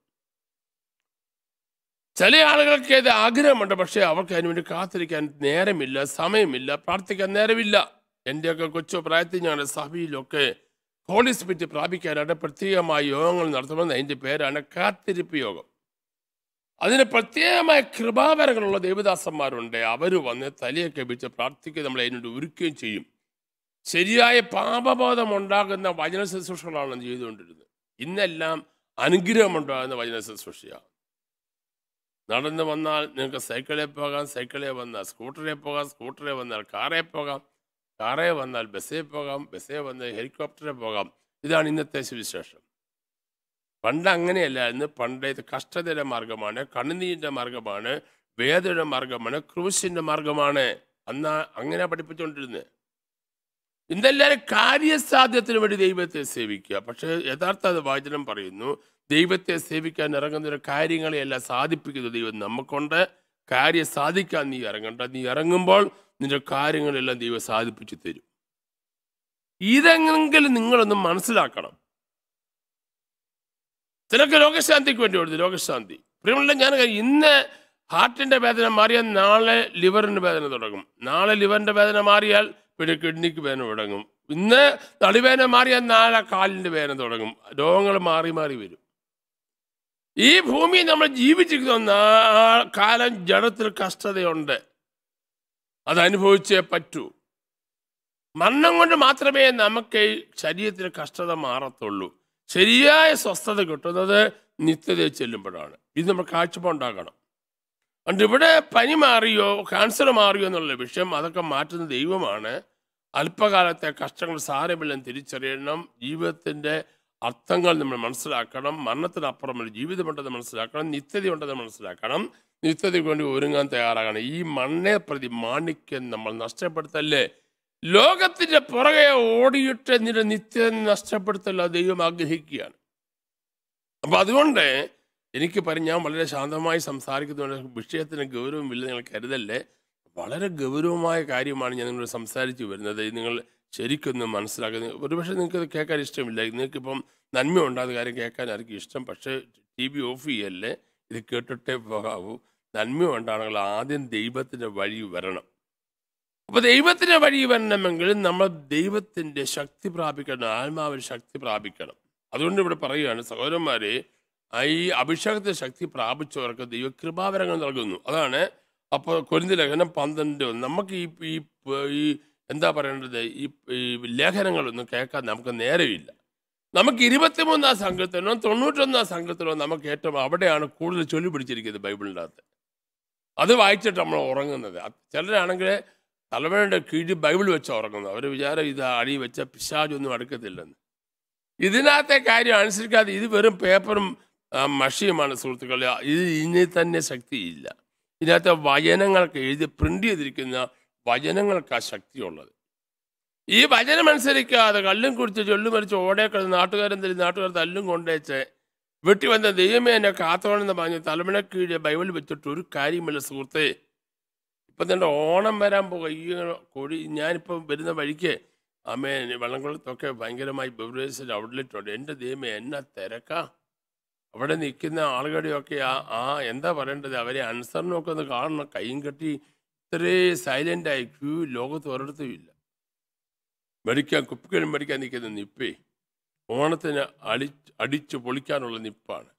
ചില ആളുകൾക്ക് ഇത് ആഗ്രഹമുണ്ട് പക്ഷേ അവർക്ക് അതിനുവേണ്ടി കാത്തിരിക്കാൻ നേരമില്ല സമയമില്ല പ്രാർത്ഥിക്കാൻ നേരമില്ല എൻ്റെയൊക്കെ കൊച്ചു പ്രായത്തിൽ ഞാൻ സഭയിലൊക്കെ ഹോളി സ്പിരിറ്റ് പ്രാപിക്കാനായിട്ട് പ്രത്യേകമായ യോഗങ്ങൾ നടത്തുമെന്ന് അതിൻ്റെ പേരാണ് കാത്തിരിപ്പ് യോഗം അതിന് പ്രത്യേകമായ കൃപാവരങ്ങളുള്ള ദേവദാസന്മാരുണ്ട് അവർ വന്ന് തലയൊക്കെ വെച്ച് പ്രാർത്ഥിക്കുക നമ്മളെ അതിനോട് ഒരുക്കുകയും ചെയ്യും ശരിയായ പാപബോധം ഉണ്ടാകുന്ന വചന ശുശ്രൂഷകളാണ് ചെയ്തുകൊണ്ടിരുന്നത് ഇന്നെല്ലാം അനുഗ്രഹമുണ്ടാകുന്ന വചന ശുശ്രൂഷയാണ് നടന്നു വന്നാൽ നിങ്ങൾക്ക് സൈക്കിളിൽ പോകാം സൈക്കിളിൽ വന്നാൽ സ്കൂട്ടറിൽ പോകാം സ്കൂട്ടറിൽ വന്നാൽ കാറിൽ പോകാം കാറിൽ വന്നാൽ ബസ്സിൽ പോകാം ബസ്സിൽ വന്നാൽ ഹെലികോപ്റ്ററിൽ പോകാം ഇതാണ് ഇന്നത്തെ സുവിശേഷം പണ്ട് അങ്ങനെയല്ലായിരുന്നു പണ്ട് ഇത് കഷ്ടതയുടെ മാർഗമാണ് കണ്ണുനീരിൻ്റെ മാർഗമാണ് വേദയുടെ മാർഗമാണ് ക്രൂശിൻ്റെ മാർഗമാണ് അന്ന് അങ്ങനെ പഠിപ്പിച്ചുകൊണ്ടിരുന്നത് ഇന്നെല്ലാവരും കാര്യസാധ്യത്തിന് വേണ്ടി ദൈവത്തെ സേവിക്കുക പക്ഷേ യഥാർത്ഥ വാചനം പറയുന്നു ദൈവത്തെ സേവിക്കാൻ ഇറങ്ങുന്ന കാര്യങ്ങളെയെല്ലാം സാധിപ്പിക്കുന്ന ദൈവം നമുക്കുണ്ട് കാര്യം സാധിക്കാൻ നീ ഇറങ്ങണ്ട നീ ഇറങ്ങുമ്പോൾ നിന്റെ കാര്യങ്ങളെല്ലാം ദൈവം സാധിപ്പിച്ചു തരും ഇതെങ്കിലും നിങ്ങളൊന്ന് മനസ്സിലാക്കണം ചിലർക്ക് രോഗശാന്തിക്ക് വേണ്ടി കൊടുത്തു രോഗശാന്തി പ്രിയമുള്ള ഞാൻ ഇന്ന് ഹാർട്ടിന്റെ വേദന മാറിയാൽ നാളെ ലിവറിന്റെ വേദന തുടങ്ങും നാളെ ലിവറിന്റെ വേദന മാറിയാൽ പിന്നെ കിഡ്നിക്ക് വേദന തുടങ്ങും ഇന്ന് നടുവേദന മാറിയാൽ നാളെ കാലിന്റെ വേദന തുടങ്ങും രോഗങ്ങൾ മാറി മാറി വരും ഈ ഭൂമി നമ്മൾ ജീവിച്ചിരിക്കുന്ന ആ കാലം ജഡത്തിൽ കഷ്ടതയുണ്ട് അത് അനുഭവിച്ചേ പറ്റൂ മരണം കൊണ്ട് മാത്രമേ നമുക്ക് ഈ ശരീരത്തിൽ കഷ്ടത മാറത്തുള്ളൂ ശരിയായ സ്വസ്ഥത കിട്ടുന്നത് നിത്യതയിൽ ചെല്ലുമ്പോഴാണ് ഇത് നമ്മൾ കാഴ്ചപ്പാടുണ്ടാക്കണം അതുകൊണ്ട് ഇവിടെ പനി മാറിയോ ക്യാൻസർ മാറിയോ എന്നുള്ള വിഷയം അതൊക്കെ മാറ്റുന്ന ദൈവമാണ് അല്പകാലത്തെ കഷ്ടങ്ങൾ സാരമില്ലെന്ന് തിരിച്ചറിയണം ജീവിതത്തിൻ്റെ അർത്ഥങ്ങൾ നമ്മൾ മനസ്സിലാക്കണം മരണത്തിനപ്പുറം ഒരു ജീവിതമുണ്ടെന്ന് മനസ്സിലാക്കണം നിത്യതയുണ്ടെന്ന് മനസ്സിലാക്കണം നിത്യതയ്ക്ക് വേണ്ടി ഒരുങ്ങാൻ തയ്യാറാകണം ഈ മണ്ണെ പ്രതി മാണിക്യം നമ്മൾ നഷ്ടപ്പെടുത്തല്ലേ ലോകത്തിന്റെ പുറകെ ഓടിയിട്ട് നിന്റെ നിത്യം നഷ്ടപ്പെടുത്തല്ല ദൈവം ആഗ്രഹിക്കുകയാണ് അപ്പൊ അതുകൊണ്ട് എനിക്ക് പറയും ഞാൻ വളരെ ശാന്തമായി സംസാരിക്കുന്നതുകൊണ്ട് വിഷയത്തിന് ഗൗരവമില്ല നിങ്ങൾ കരുതല്ലേ വളരെ ഗൗരവമായ കാര്യമാണ് ഞാൻ നിങ്ങളോട് സംസാരിച്ചു വരുന്നത് ഇത് നിങ്ങൾ ശരിക്കൊന്ന് മനസ്സിലാക്കുന്നത് ഒരുപക്ഷെ നിങ്ങൾക്ക് ഇത് കേൾക്കാൻ ഇഷ്ടമില്ല നിങ്ങൾക്കിപ്പം നന്മ ഉണ്ടാകുന്ന കാര്യം കേൾക്കാനായിരിക്കും ഇഷ്ടം പക്ഷേ ടി വി ഓഫ് ചെയ്യല്ലേ ഇത് കേട്ടിട്ടേ പോകാവൂ നന്മ ഉണ്ടാണെങ്കിൽ ആദ്യം ദൈവത്തിൻ്റെ വഴി വരണം അപ്പൊ ദൈവത്തിന്റെ വഴി വരണമെങ്കിൽ നമ്മൾ ദൈവത്തിന്റെ ശക്തി പ്രാപിക്കണം ആത്മാവിന് ശക്തി പ്രാപിക്കണം അതുകൊണ്ട് ഇവിടെ പറയുകയാണ് സഹോദരന്മാരെ ആ ഈ അഭിഷേകത്തിന്റെ ശക്തി പ്രാപിച്ചവർക്ക് ദൈവ കൃപാവരങ്ങൾ നൽകുന്നു അതാണ് അപ്പോൾ കൊരിന്ത ലേഖനം പന്ത്രണ്ട് ഒന്ന്. നമുക്ക് ഈ ഈ ഈ എന്താ പറയേണ്ടത് ഈ ഈ ലേഖനങ്ങളൊന്നും കേൾക്കാൻ നമുക്ക് നേരമില്ല നമുക്ക് ഇരുപത്തിമൂന്നാം സംഘത്തിനോ തൊണ്ണൂറ്റൊന്നാം സംഘത്തിനോ നമുക്ക് ഏറ്റവും അവിടെയാണ് കൂടുതൽ ചൊല്ലി പിടിച്ചിരിക്കുന്നത് ബൈബിളിൻ്റെ അകത്ത് അത് വായിച്ചിട്ട് നമ്മൾ ഉറങ്ങുന്നത് അത് ചിലരാണെങ്കിൽ തലവേണ്ട കീഴിൽ ബൈബിൾ വെച്ച് ഉറങ്ങുന്നു അവർ വിചാരം ഇത് അടി വെച്ച പിശാചൊന്നും അടുക്കത്തില്ലെന്ന് ഇതിനകത്തെ കാര്യം അനുസരിക്കാതെ ഇത് വെറും പേപ്പറും ആ, മഷിയുമാണ് സുഹൃത്തുക്കളെ ഇത് ഇനി തന്നെ ശക്തിയില്ല ഇതിനകത്തെ വചനങ്ങൾക്ക് എഴുതി പ്രിന്റ് ചെയ്തിരിക്കുന്ന വചനങ്ങൾക്ക് ആ ശക്തിയുള്ളത് ഈ വചനം അനുസരിക്കാതെ കല്ലും കുടിച്ച് ചൊല്ലും മരിച്ച് ഓടേക്കള നാട്ടുകാരൻ തരും നാട്ടുകാർ തല്ലും കൊണ്ടേച്ച് വെട്ടി വന്ന ദൈവമേ എന്നെ കാത്തോണെന്ന് പറഞ്ഞ് തലമുണ കീഴെ ബൈബിൾ വെച്ചിട്ട് ഒരു കാര്യമില്ല സുഹൃത്തേ ഇപ്പം തന്നെ ഓണം വരാൻ പോകുക ഈ കൊടി ഞാനിപ്പം വരുന്ന വഴിക്ക് അമ്മേ വെള്ളംകുളത്തൊക്കെ ഭയങ്കരമായി ബെവറേജ് ഔട്ട്ലെറ്റ് ഉണ്ട് എൻ്റെ ദൈവമേ എന്നാ തിരക്കാ അവിടെ നിൽക്കുന്ന ആളുകളുടെയൊക്കെ ആ ആ എന്താ പറയേണ്ടത് അവരെ അനുസരണമൊക്കെ ഒന്ന് കാണണം കൈയും കെട്ടി ഇത്രേ സൈലൻ്റായി ക്യൂ ലോകത്ത് ഒരിടത്തും ഇല്ല മേടിക്കാൻ കുപ്പികളും മേടിക്കാൻ നിൽക്കുന്ന നിപ്പേ ഓണത്തിന് അടി അടിച്ചു പൊളിക്കാനുള്ള നിപ്പാണ്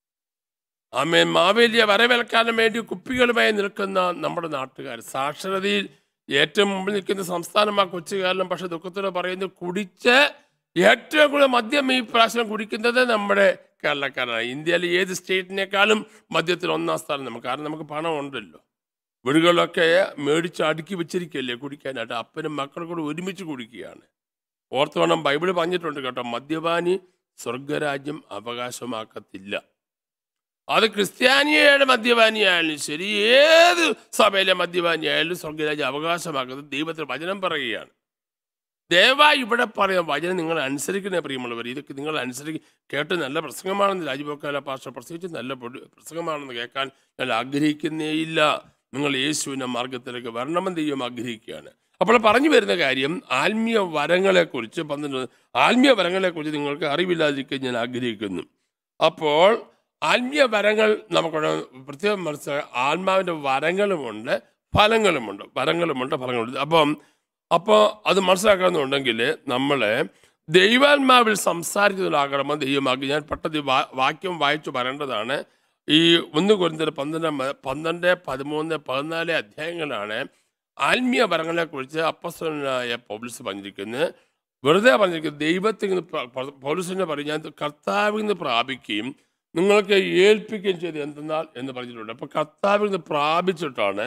ആമേൻ മാവേലിയെ വരവേൽക്കാനും വേണ്ടി കുപ്പികളുമായി നിൽക്കുന്ന നമ്മുടെ നാട്ടുകാർ സാക്ഷരതയിൽ ഏറ്റവും മുമ്പിൽ നിൽക്കുന്ന സംസ്ഥാനമാ കൊച്ചു കേരളം പക്ഷെ ദുഃഖത്തോടെ പറയുന്നത് കുടിച്ച് ഏറ്റവും കൂടുതൽ മദ്യം ഈ പ്രാവശ്യം കുടിക്കുന്നത് നമ്മുടെ കേരളക്കാരാണ് ഇന്ത്യയിലെ ഏത് സ്റ്റേറ്റിനേക്കാളും മദ്യത്തിൽ ഒന്നാം സ്ഥാനം നമുക്ക് കാരണം നമുക്ക് പണം ഉണ്ടല്ലോ വീടുകളിലൊക്കെ മേടിച്ച് അടുക്കി വെച്ചിരിക്കുകയല്ലേ കുടിക്കാനായിട്ട് അപ്പനും മക്കളും കൂടെ ഒരുമിച്ച് കുടിക്കുകയാണ് ഓർത്ത് വേണം ബൈബിൾ പറഞ്ഞിട്ടുണ്ട് കേട്ടോ മദ്യപാനി സ്വർഗരാജ്യം അവകാശമാക്കത്തില്ല അത് ക്രിസ്ത്യാനിയുടെ മദ്യപാനിയായാലും ശരി ഏത് സഭയിലെ മദ്യപാനിയായാലും സ്വർഗരാജ്യം അവകാശമാക്കുന്നത് ദൈവത്തിന് വചനം പറയുകയാണ് ദയവായി ഇവിടെ പറയാം വചനം നിങ്ങൾ അനുസരിക്കണേ പ്രിയമുള്ളവർ ഇതൊക്കെ നിങ്ങൾ അനുസരിക്കും കേട്ട് നല്ല പ്രസംഗമാണെന്ന് രാജഭോക്കാല പാഷ പ്രത്യേകിച്ച് നല്ല പൊടി- പ്രസംഗമാണെന്ന് കേൾക്കാൻ ഞാൻ ആഗ്രഹിക്കുന്നേയില്ല നിങ്ങൾ യേശുവിൻ്റെ മാർഗത്തിലേക്ക് വരണമെന്ന് ദൈവം ആഗ്രഹിക്കുകയാണ് അപ്പോൾ പറഞ്ഞു വരുന്ന കാര്യം ആത്മീയ വരങ്ങളെക്കുറിച്ച് പന്ത്രണ്ട് ആത്മീയ വരങ്ങളെക്കുറിച്ച് നിങ്ങൾക്ക് അറിവില്ലാതിരിക്കാൻ ഞാൻ ആഗ്രഹിക്കുന്നു അപ്പോൾ ആത്മീയ വരങ്ങൾ നമുക്ക് പ്രത്യേകം മനസ്സിലാക്കുക ആത്മാവിൻ്റെ വരങ്ങളുമുണ്ട് ഫലങ്ങളുമുണ്ട് വരങ്ങളുമുണ്ട് ഫലങ്ങളുണ്ട് അപ്പം അപ്പോൾ അത് മനസ്സിലാക്കണമെന്നുണ്ടെങ്കിൽ നമ്മൾ ദൈവാത്മാവിൽ സംസാരിക്കുന്നതിലാകണമെന്ന് ദൈവമാക്കി ഞാൻ പെട്ടെന്ന് ഈ വാ- വാക്യം വായിച്ചു പറയേണ്ടതാണ് ഈ ഒന്ന് കുറിന്തർ പന്ത്രണ്ട് മ- പന്ത്രണ്ട് പതിമൂന്ന് പതിനാല് അധ്യായങ്ങളാണ് ആത്മീയ വരങ്ങളെക്കുറിച്ച് അപ്പസ്വനായ പൗലിസ് പറഞ്ഞിരിക്കുന്നത് വെറുതെ പറഞ്ഞിരിക്കുന്നത് ദൈവത്തിൽ നിന്ന് പ്ര- പ്ര- പൗലിസിനെ പറയും ഞാൻ കർത്താവിൽ നിന്ന് പ്രാപിക്കുകയും നിങ്ങൾക്ക് ഏൽപ്പിക്കുകയും ചെയ്ത് എന്തെന്നാൽ എന്ന് പറഞ്ഞിട്ടുണ്ട് അപ്പൊ കർത്താവിൽ നിന്ന് പ്രാപിച്ചിട്ടാണ്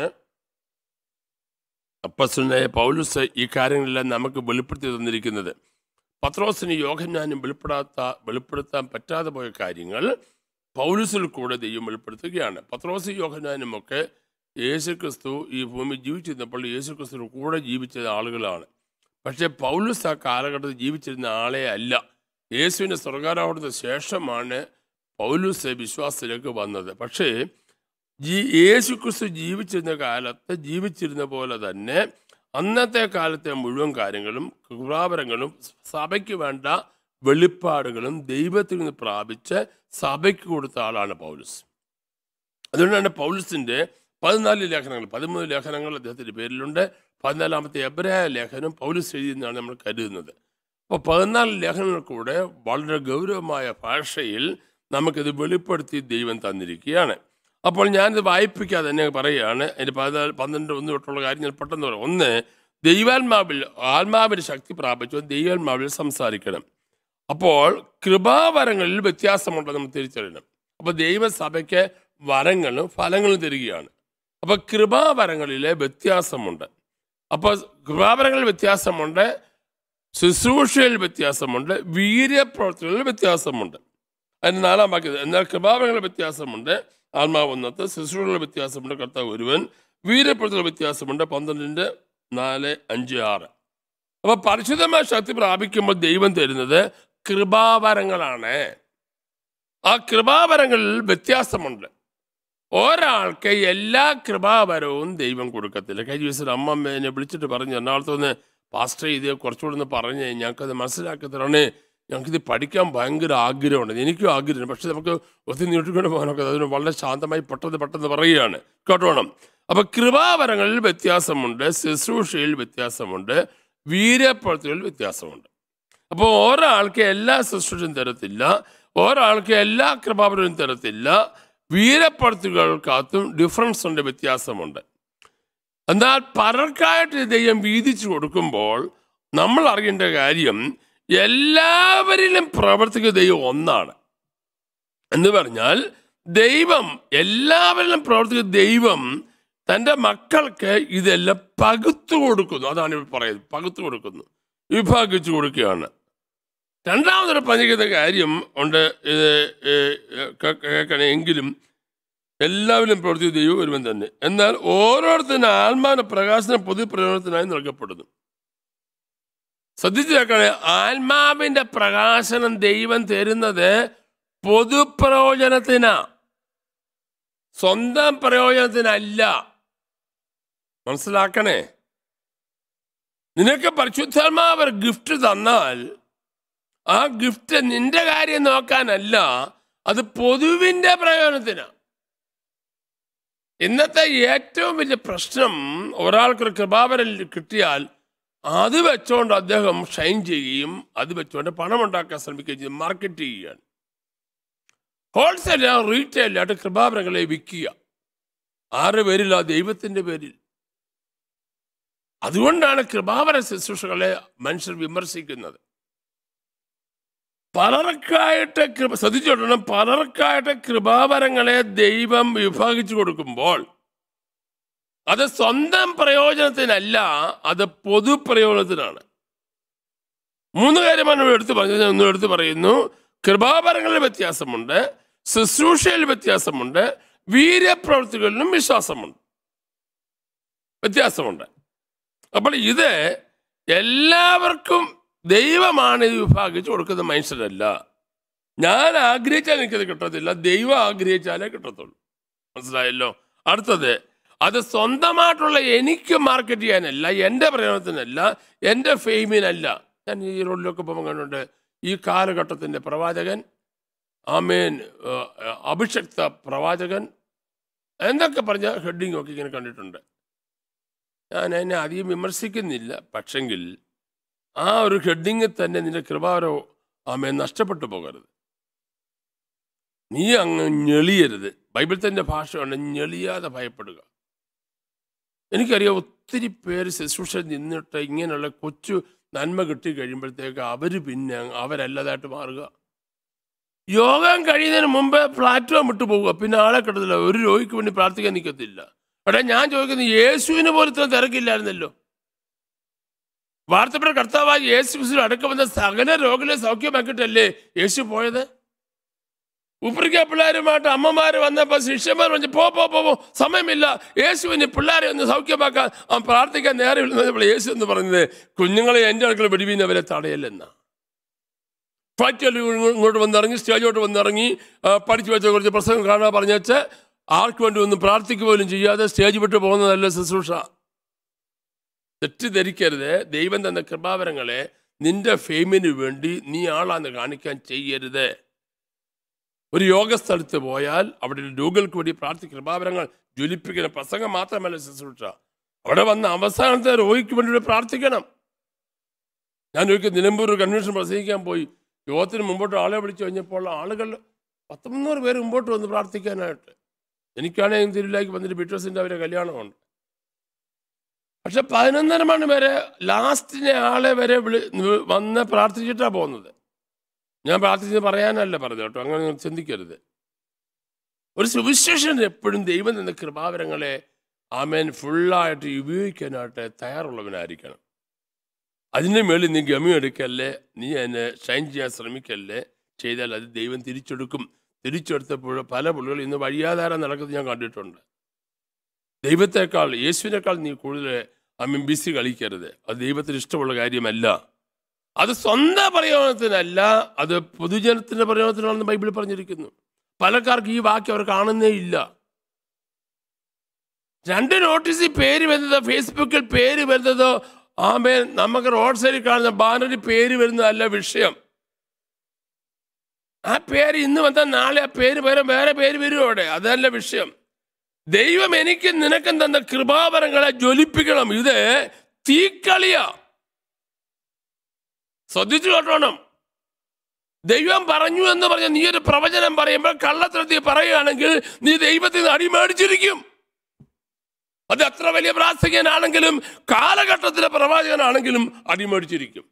അപ്പസ്വനായ പൗലുസ് ഈ കാര്യങ്ങളെല്ലാം നമുക്ക് വെളിപ്പെടുത്തി തന്നിരിക്കുന്നത് പത്രോസിന് യോഹന്നാനും വെളിപ്പെടാത്ത വെളിപ്പെടുത്താൻ പറ്റാതെ പോയ കാര്യങ്ങൾ പൗലുസിൽ കൂടെ ദൈവം വെളിപ്പെടുത്തുകയാണ് പത്രോസ് യോഹന്നാനും ഒക്കെ യേശു ക്രിസ്തു ഈ ഭൂമി ജീവിച്ചിരുന്നപ്പോൾ യേശു ക്രിസ്തു കൂടെ ജീവിച്ച ആളുകളാണ് പക്ഷേ പൗലുസ് ആ കാലഘട്ടത്തിൽ ജീവിച്ചിരുന്ന ആളെ അല്ല യേശുവിൻ്റെ സ്വർഗാരോഹണത്തിന് ശേഷമാണ് പൗലുസ് വിശ്വാസത്തിലേക്ക് വന്നത് പക്ഷേ ജീ യേശു ക്രിസ്തു ജീവിച്ചിരുന്ന കാലത്ത് ജീവിച്ചിരുന്ന പോലെ തന്നെ അന്നത്തെ കാലത്തെ മുഴുവൻ കാര്യങ്ങളും കൃപാവരങ്ങളും സഭയ്ക്ക് വേണ്ട വെളിപ്പാടുകളും ദൈവത്തിൽ നിന്ന് പ്രാപിച്ച് സഭയ്ക്ക് കൊടുത്ത ആളാണ് പൗലുസ് അതുകൊണ്ടാണ് പൗലുസിന്റെ പതിനാല് ലേഖനങ്ങൾ പതിമൂന്ന് ലേഖനങ്ങൾ അദ്ദേഹത്തിന്റെ പേരിലുണ്ട് പതിനാലാമത്തെ എബ്രായ ലേഖനം പൗലുസ് എഴുതിയെന്നാണ് നമ്മൾ കരുതുന്നത് അപ്പോൾ പതിനാല് ലേഖനങ്ങൾ കൂടെ വളരെ ഗൗരവമായ ഭാഷയിൽ നമുക്കിത് വെളിപ്പെടുത്തി ദൈവം തന്നിരിക്കുകയാണ് അപ്പോൾ ഞാനിത് വായിപ്പിക്കാതെ തന്നെ പറയുകയാണ് അതിൻ്റെ പതിനാല് പന്ത്രണ്ട് ഒന്ന് തൊട്ടുള്ള കാര്യം ഞാൻ പെട്ടെന്ന് പറയാം ഒന്ന് ദൈവാത്മാവിൽ ആത്മാവിൻ്റെ ശക്തി പ്രാപിച്ചു ദൈവാത്മാവിൽ സംസാരിക്കണം അപ്പോൾ കൃപാവരങ്ങളിൽ വ്യത്യാസമുണ്ടെന്ന് നമ്മൾ തിരിച്ചറിയണം അപ്പോൾ ദൈവസഭയ്ക്ക് വരങ്ങളും ഫലങ്ങളും തരികയാണ് അപ്പോൾ കൃപാവരങ്ങളിലെ വ്യത്യാസമുണ്ട് അപ്പോൾ കൃപാവരങ്ങളിൽ വ്യത്യാസമുണ്ട് ശുശ്രൂഷയിൽ വ്യത്യാസമുണ്ട് വീര്യപ്രവർത്തികളിൽ വ്യത്യാസമുണ്ട് അതിന് നാലാം വാക്യം എന്നാൽ കൃപാവരങ്ങളിൽ വ്യത്യാസമുണ്ട് ആത്മാവ് ഒന്നത്ത് ശുശ്രൂഷകളിൽ വ്യത്യാസമുണ്ട് കർത്താവ് ഒരുവൻ വീര്യപ്രവർത്തികളിൽ വ്യത്യാസമുണ്ട് പന്ത്രണ്ടിൻ്റെ നാല് അഞ്ച് ആറ് അപ്പൊ പരിശുദ്ധമായ ശക്തി പ്രാപിക്കുമ്പോൾ ദൈവം തരുന്നത് കൃപാവരങ്ങളാണ് ആ കൃപാവരങ്ങളിൽ വ്യത്യാസമുണ്ട് ഒരാൾക്ക് എല്ലാ കൃപാവരവും ദൈവം കൊടുക്കത്തില്ല കഴിഞ്ഞ ദിവസം അമ്മ എന്നെ വിളിച്ചിട്ട് പറഞ്ഞു എറണാകുളത്തുനിന്ന് പാസ്റ്റർ ഇത് കുറച്ചുകൂടെ ഒന്ന് പറഞ്ഞ് ഞങ്ങൾക്കത് മനസ്സിലാക്കി തരണേ ഞങ്ങൾക്കിത് പഠിക്കാൻ ഭയങ്കര ആഗ്രഹമുണ്ട് എനിക്കും ആഗ്രഹമുണ്ട് പക്ഷെ നമുക്ക് ഒത്തിരി നീട്ടിക്കൊണ്ട് പോകാനൊക്കെ അതിന് വളരെ ശാന്തമായി പെട്ടെന്ന് പെട്ടെന്ന് പറയുകയാണ് കേട്ടോണം അപ്പൊ കൃപാവരങ്ങളിൽ വ്യത്യാസമുണ്ട് ശുശ്രൂഷയിൽ വ്യത്യാസമുണ്ട് വീര്യപ്രവർത്തികളിൽ വ്യത്യാസമുണ്ട് അപ്പോൾ ഒരാൾക്ക് എല്ലാ ശുശ്രൂഷയും തരത്തില്ല ഒരാൾക്ക് എല്ലാ കൃപാവരവും തരത്തില്ല വീരപ്രവർത്തികൾക്കകത്തും ഡിഫറൻസ് ഉണ്ട് വ്യത്യാസമുണ്ട് എന്നാൽ പലർക്കായിട്ട് ദൈവം വീതിച്ചു കൊടുക്കുമ്പോൾ നമ്മൾ അറിയേണ്ട കാര്യം എല്ലാവരിലും പ്രവർത്തിക്കുന്ന ദൈവം ഒന്നാണ് എന്ന് പറഞ്ഞാൽ ദൈവം എല്ലാവരിലും പ്രവർത്തിക്കുന്ന ദൈവം തൻ്റെ മക്കൾക്ക് ഇതെല്ലാം പകുത്തു കൊടുക്കുന്നു അതാണ് ഇവിടെ പറയുന്നത് പകുത്തു കൊടുക്കുന്നു വിഭാഗിച്ചു കൊടുക്കുകയാണ് രണ്ടാമതൊരു പറഞ്ഞിരിക്കുന്ന കാര്യം ഉണ്ട് ഇത് കേൾക്കണേ എങ്കിലും എല്ലാവരും പ്രവർത്തിക്കുന്ന ദൈവം ഒരുവൻ തന്നെ എന്നാൽ ഓരോരുത്തരും ആത്മാവിന്റെ പ്രകാശനം പൊതുപ്രയോജനത്തിനായി നൽകപ്പെടുന്നു ശ്രദ്ധിച്ചു കേൾക്കണേ ആത്മാവിന്റെ പ്രകാശനം ദൈവം തരുന്നത് പൊതുപ്രയോജനത്തിനാ സ്വന്തം പ്രയോജനത്തിനല്ല മനസ്സിലാക്കണേ നിനക്ക് പരിശുദ്ധാത്മാവ് ഗിഫ്റ്റ് തന്നാൽ ആ ഗിഫ്റ്റ് നിന്റെ കാര്യം നോക്കാനല്ല അത് പൊതുവിന്റെ പ്രയോജനത്തിനാ ഇന്നത്തെ ഏറ്റവും വലിയ പ്രശ്നം ഒരാൾക്കൊരു കൃപാവരം കിട്ടിയാൽ അത് വെച്ചുകൊണ്ട് അദ്ദേഹം ഷൈൻ ചെയ്യുകയും അത് വെച്ചുകൊണ്ട് പണം ഉണ്ടാക്കാൻ ശ്രമിക്കുകയും ചെയ്യും മാർക്കറ്റ് ചെയ്യുകയാണ് ഹോൾസെയിൽ റീറ്റെയിലായിട്ട് കൃപാവരങ്ങളെ വിൽക്കുക ആരുടെ പേരില്ല ദൈവത്തിന്റെ പേരിൽ അതുകൊണ്ടാണ് കൃപാവര ശുശ്രൂഷകളെ മനുഷ്യർ വിമർശിക്കുന്നത് പലർക്കായിട്ട് കൃപ ശ്രദ്ധിച്ചോട്ടണം പലർക്കായിട്ട് കൃപാവരങ്ങളെ ദൈവം വിഭാഗിച്ചു കൊടുക്കുമ്പോൾ അത് സ്വന്തം പ്രയോജനത്തിനല്ല അത് പൊതുപ്രയോജനത്തിനാണ് മൂന്ന് കാര്യമാണ് ഇവിടെ എടുത്ത് പറഞ്ഞത് ഒന്നും എടുത്ത് പറയുന്നു കൃപാവരങ്ങളിൽ വ്യത്യാസമുണ്ട് ശുശ്രൂഷയിൽ വ്യത്യാസമുണ്ട് വീര്യപ്രവൃത്തികളിലും വിശ്വാസമുണ്ട് വ്യത്യാസമുണ്ട് അപ്പോൾ ഇത് എല്ലാവർക്കും ദൈവമാണ് ഇത് വിഭാഗിച്ച് കൊടുക്കുന്ന മനുഷ്യരല്ല ഞാൻ ആഗ്രഹിച്ചാൽ എനിക്കത് കിട്ടത്തില്ല ദൈവം ആഗ്രഹിച്ചാലേ കിട്ടത്തുള്ളൂ മനസ്സിലായല്ലോ അടുത്തത് അത് സ്വന്തമായിട്ടുള്ള എനിക്ക് മാർക്കറ്റ് ചെയ്യാനല്ല എൻ്റെ പ്രയോജനത്തിനല്ല എൻ്റെ ഫെയിമിനല്ല ഞാൻ ഈ റോഡിലൊക്കെ പോകുമ്പോൾ കണ്ടുണ്ട് ഈ കാലഘട്ടത്തിൻ്റെ പ്രവാചകൻ ആമേൻ ഏഹ്, അഭിഷക്ത പ്രവാചകൻ എന്നൊക്കെ പറഞ്ഞ ഹെഡിങ് ഒക്കെ ഇങ്ങനെ കണ്ടിട്ടുണ്ട് ഞാൻ അതിനെ അധികം വിമർശിക്കുന്നില്ല പക്ഷെങ്കിൽ ആ ഒരു ഹെഡിങ്ങിൽ തന്നെ നിന്റെ കൃപാവരോ ആമേൻ നഷ്ടപ്പെട്ടു പോകരുത് നീ അങ്ങ് ഞെളിയരുത് ബൈബിൾ തന്നെ ഭാഷയാണ് ഞെളിയാതെ ഭയപ്പെടുക എനിക്കറിയാം ഒത്തിരി പേര് ശുശ്രൂഷ നിന്നിട്ട് ഇങ്ങനെയുള്ള കൊച്ചു നന്മ കിട്ടി കഴിയുമ്പോഴത്തേക്ക് അവർ പിന്നെ അങ്ങ് അവരല്ലതായിട്ട് മാറുക യോഗം കഴിയുന്നതിന് മുമ്പ് പ്ലാറ്റ്ഫോം വിട്ടു പോവുക പിന്നെ ആളെ കിട്ടത്തില്ല ഒരു രോഗിക്ക് വേണ്ടി പ്രാർത്ഥിക്കാൻ നിൽക്കത്തില്ല എടാ ഞാൻ ചോദിക്കുന്നത് യേശുവിന് പോലത്തെ തിരക്കില്ലായിരുന്നല്ലോ വാർത്തപ്പെട്ട കർത്താവായ യേശു ക്രിസ്തു അടക്കം വന്ന സകല രോഗികളെ സൗഖ്യമാക്കിയിട്ടല്ലേ യേശു പോയത് ഉപ്രിക്ക പിള്ളേരുമായിട്ട് അമ്മമാർ വന്നപ്പോൾ ശിഷ്യന്മാർ പറഞ്ഞു പോ പോ പോ പോ സമയമില്ല യേശുവിന് പിള്ളേരെ ഒന്ന് സൗഖ്യമാക്കാൻ അവൻ പ്രാർത്ഥിക്കാൻ നേരെ വിളുന്നപ്പോൾ യേശു എന്ന് പറഞ്ഞത് കുഞ്ഞുങ്ങളെ എൻ്റെ അടുക്കൽ പിടിവീൻ അവരെ തടയല്ലെന്ന ഫ്ലൈറ്റിൽ ഇങ്ങോട്ട് വന്നിറങ്ങി സ്റ്റേജോട്ട് വന്നിറങ്ങി ആ, പഠിച്ചു വെച്ച കുറച്ച് പ്രസംഗം കാണാൻ പറഞ്ഞേച്ച് ആർക്ക് വേണ്ടി ഒന്നും പ്രാർത്ഥിക്കുക പോലും ചെയ്യാതെ സ്റ്റേജ് വിട്ട് പോകുന്നതല്ല ശുശ്രൂഷ തെറ്റിദ്ധരിക്കരുത് ദൈവം തന്ന കൃപാവരങ്ങളെ നിന്റെ ഫെയിമിന് വേണ്ടി നീ ആളാന്ന് കാണിക്കാൻ ചെയ്യരുത് ഒരു യോഗ സ്ഥലത്ത് പോയാൽ അവിടെ രോഗികൾക്ക് വേണ്ടി പ്രാർത്ഥിക്കുന്ന കൃപാവരങ്ങൾ ജ്വലിപ്പിക്കുന്ന പ്രസംഗം മാത്രമല്ല ശുശ്രൂഷ അവിടെ വന്ന അവസാനത്തെ രോഗിക്ക് വേണ്ടി പ്രാർത്ഥിക്കണം ഞാൻ ഒരിക്കൽ നിലമ്പൂർ ഒരു കൺവെൻഷൻ പ്രസംഗിക്കാൻ പോയി യോഗത്തിന് മുമ്പോട്ട് ആളെ വിളിച്ചു കഴിഞ്ഞപ്പോൾ ആളുകൾ പത്ത് മുന്നൂറ് പേര് മുമ്പോട്ട് വന്ന് പ്രാർത്ഥിക്കാനായിട്ട് എനിക്കാണെങ്കിൽ തിരുവിലേക്ക് വന്നിട്ട് ബിട്രസിൻ്റെ അവരെ കല്യാണമുണ്ട് പക്ഷെ പതിനൊന്നര മണി വരെ ലാസ്റ്റിനെ ആളെ വരെ വിളി വന്ന് പ്രാർത്ഥിച്ചിട്ടാണ് പോകുന്നത് ഞാൻ പ്രാർത്ഥിച്ചത് പറയാനല്ല പറഞ്ഞത് കേട്ടോ അങ്ങനെ നിങ്ങൾ ചിന്തിക്കരുത് ഒരു സുവിശേഷൻ എപ്പോഴും ദൈവം എന്ന കൃപാവരങ്ങളെ ആമേൻ ഫുള്ളായിട്ട് ഉപയോഗിക്കാനായിട്ട് തയ്യാറുള്ളവനായിരിക്കണം അതിൻ്റെ മേളിൽ നീ ഗമിയെടുക്കല്ലേ നീ എന്നെ ഷൈൻ ചെയ്യാൻ ശ്രമിക്കല്ലേ ചെയ്താൽ അത് ദൈവം തിരിച്ചെടുക്കും തിരിച്ചെടുത്തപ്പോൾ പല പുള്ളികൾ ഇന്ന് വഴിയാധാരം നടക്കുന്നത് ഞാൻ കണ്ടിട്ടുണ്ട് ദൈവത്തെക്കാൾ യേശുവിനേക്കാൾ നീ കൂടുതൽ അമ്മ ബിസി കളിക്കരുത് അത് ദൈവത്തിന് ഇഷ്ടമുള്ള കാര്യമല്ല അത് സ്വന്തം പ്രയോജനത്തിനല്ല അത് പൊതുജനത്തിന്റെ പ്രയോജനത്തിനാണെന്ന് ബൈബിളിൽ പറഞ്ഞിരിക്കുന്നു പലക്കാർക്ക് ഈ വാക്യം അവർ കാണുന്നേ ഇല്ല രണ്ട് നോട്ടീസിൽ പേര് വരുന്നതോ ഫേസ്ബുക്കിൽ പേര് വരുന്നതോ ആമേ നമുക്ക് റോഡ് സൈഡിൽ കാണുന്ന ബാനറിൽ പേര് വരുന്നതല്ല വിഷയം ആ പേര് ഇന്ന് വന്നാൽ നാളെ ആ പേര് പകരം വേറെ പേര് വരും അവിടെ അതല്ല വിഷയം ദൈവം എനിക്ക് നിനക്കും തന്ന കൃപാവരങ്ങളെ ജ്വലിപ്പിക്കണം ഇത് തീക്കളിയാ ശ്രദ്ധിച്ചു കേട്ടോണം ദൈവം പറഞ്ഞു എന്ന് പറഞ്ഞ നീ ഒരു പ്രവചനം പറയുമ്പോൾ കള്ളത്തരത്തിൽ പറയുകയാണെങ്കിൽ നീ ദൈവത്തിൽ നിന്ന് അടിമേടിച്ചിരിക്കും അത് എത്ര വലിയ പ്രാസംഗനാണെങ്കിലും കാലഘട്ടത്തിലെ പ്രവാചകനാണെങ്കിലും അടിമേടിച്ചിരിക്കും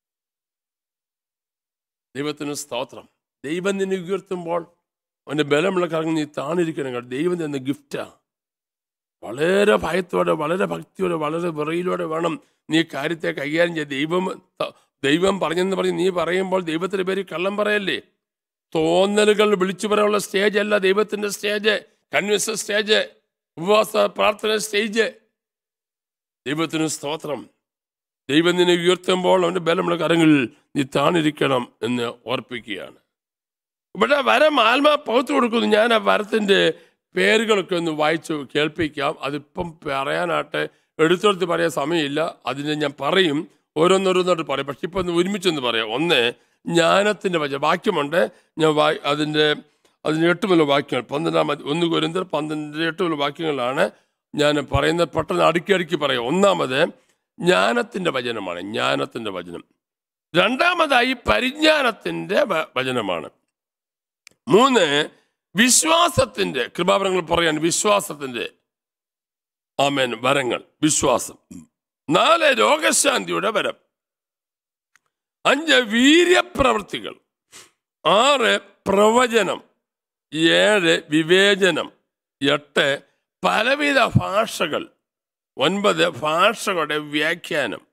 ദൈവത്തിന് സ്തോത്രം ദൈവം നിന്നെ ഉയർത്തുമ്പോൾ അവൻ്റെ ബലമുള്ള കറങ്ങി നീ താണിരിക്കണം കേട്ടോ ദൈവം തന്ന ഗിഫ്റ്റാ വളരെ ഭയത്തോടെ വളരെ ഭക്തിയോടെ വളരെ വിറയിലൂടെ വേണം നീ കാര്യത്തെ കൈകാര്യം ചെയ്യാൻ ദൈവം ത- ദൈവം പറഞ്ഞെന്ന് പറഞ്ഞ് നീ പറയുമ്പോൾ ദൈവത്തിന്റെ പേര് കള്ളം പറയല്ലേ തോന്നലുകൾ വിളിച്ചു പറയാനുള്ള സ്റ്റേജ് അല്ല ദൈവത്തിന്റെ സ്റ്റേജ് കൺവിൻസ് സ്റ്റേജ് ഉപവാസ പ്രാർത്ഥന സ്റ്റേജ് ദൈവത്തിന് സ്തോത്രം ദൈവം നിന്നെ ഉയർത്തുമ്പോൾ അവന്റെ ബലമുള്ള കരങ്ങളിൽ നീ താണിരിക്കണം എന്ന് ഓർപ്പിക്കുകയാണ് ഇവിടെ വരം ആത്മാ പൗത്ത് കൊടുക്കുന്നു ഞാൻ ആ വരത്തിന്റെ പേരുകളൊക്കെ ഒന്ന് വായിച്ചു കേൾപ്പിക്കാം അതിപ്പം പറയാനായിട്ട് എടുത്തെടുത്ത് പറയാൻ സമയമില്ല അതിനെ ഞാൻ പറയും ഓരോന്നോരോന്നോട്ട് പറയും പക്ഷെ ഇപ്പം ഒന്ന് ഒരുമിച്ചൊന്ന് പറയാം ഒന്ന് ജ്ഞാനത്തിൻ്റെ വചനം വാക്യമുണ്ട് ഞാൻ വായി അതിൻ്റെ അതിന് എട്ട് മുതൽ വാക്യങ്ങൾ പന്ത്രണ്ടാം അധ്യ- ഒന്ന് കുരുന്തർ പന്ത്രണ്ട് എട്ട് മുതൽ വാക്യങ്ങളാണ് ഞാൻ പറയുന്നത് പെട്ടെന്ന് അടുക്കി അടുക്കി പറയാം ഒന്നാമത് ജ്ഞാനത്തിൻ്റെ വചനമാണ് ജ്ഞാനത്തിൻ്റെ വചനം രണ്ടാമതായി പരിജ്ഞാനത്തിൻ്റെ വ- വചനമാണ് മൂന്ന് വിശ്വാസത്തിന്റെ കൃപാവരങ്ങൾ പറയാൻ വിശ്വാസത്തിന്റെ ആമേൻ വരങ്ങൾ വിശ്വാസം നാല് രോഗശാന്തിയുടെ വരം അഞ്ച് വീര്യപ്രവൃത്തികൾ ആറ് പ്രവചനം ഏഴ് വിവേചനം എട്ട് പലവിധ ഭാഷകൾ ഒൻപത് ഭാഷകളുടെ വ്യാഖ്യാനം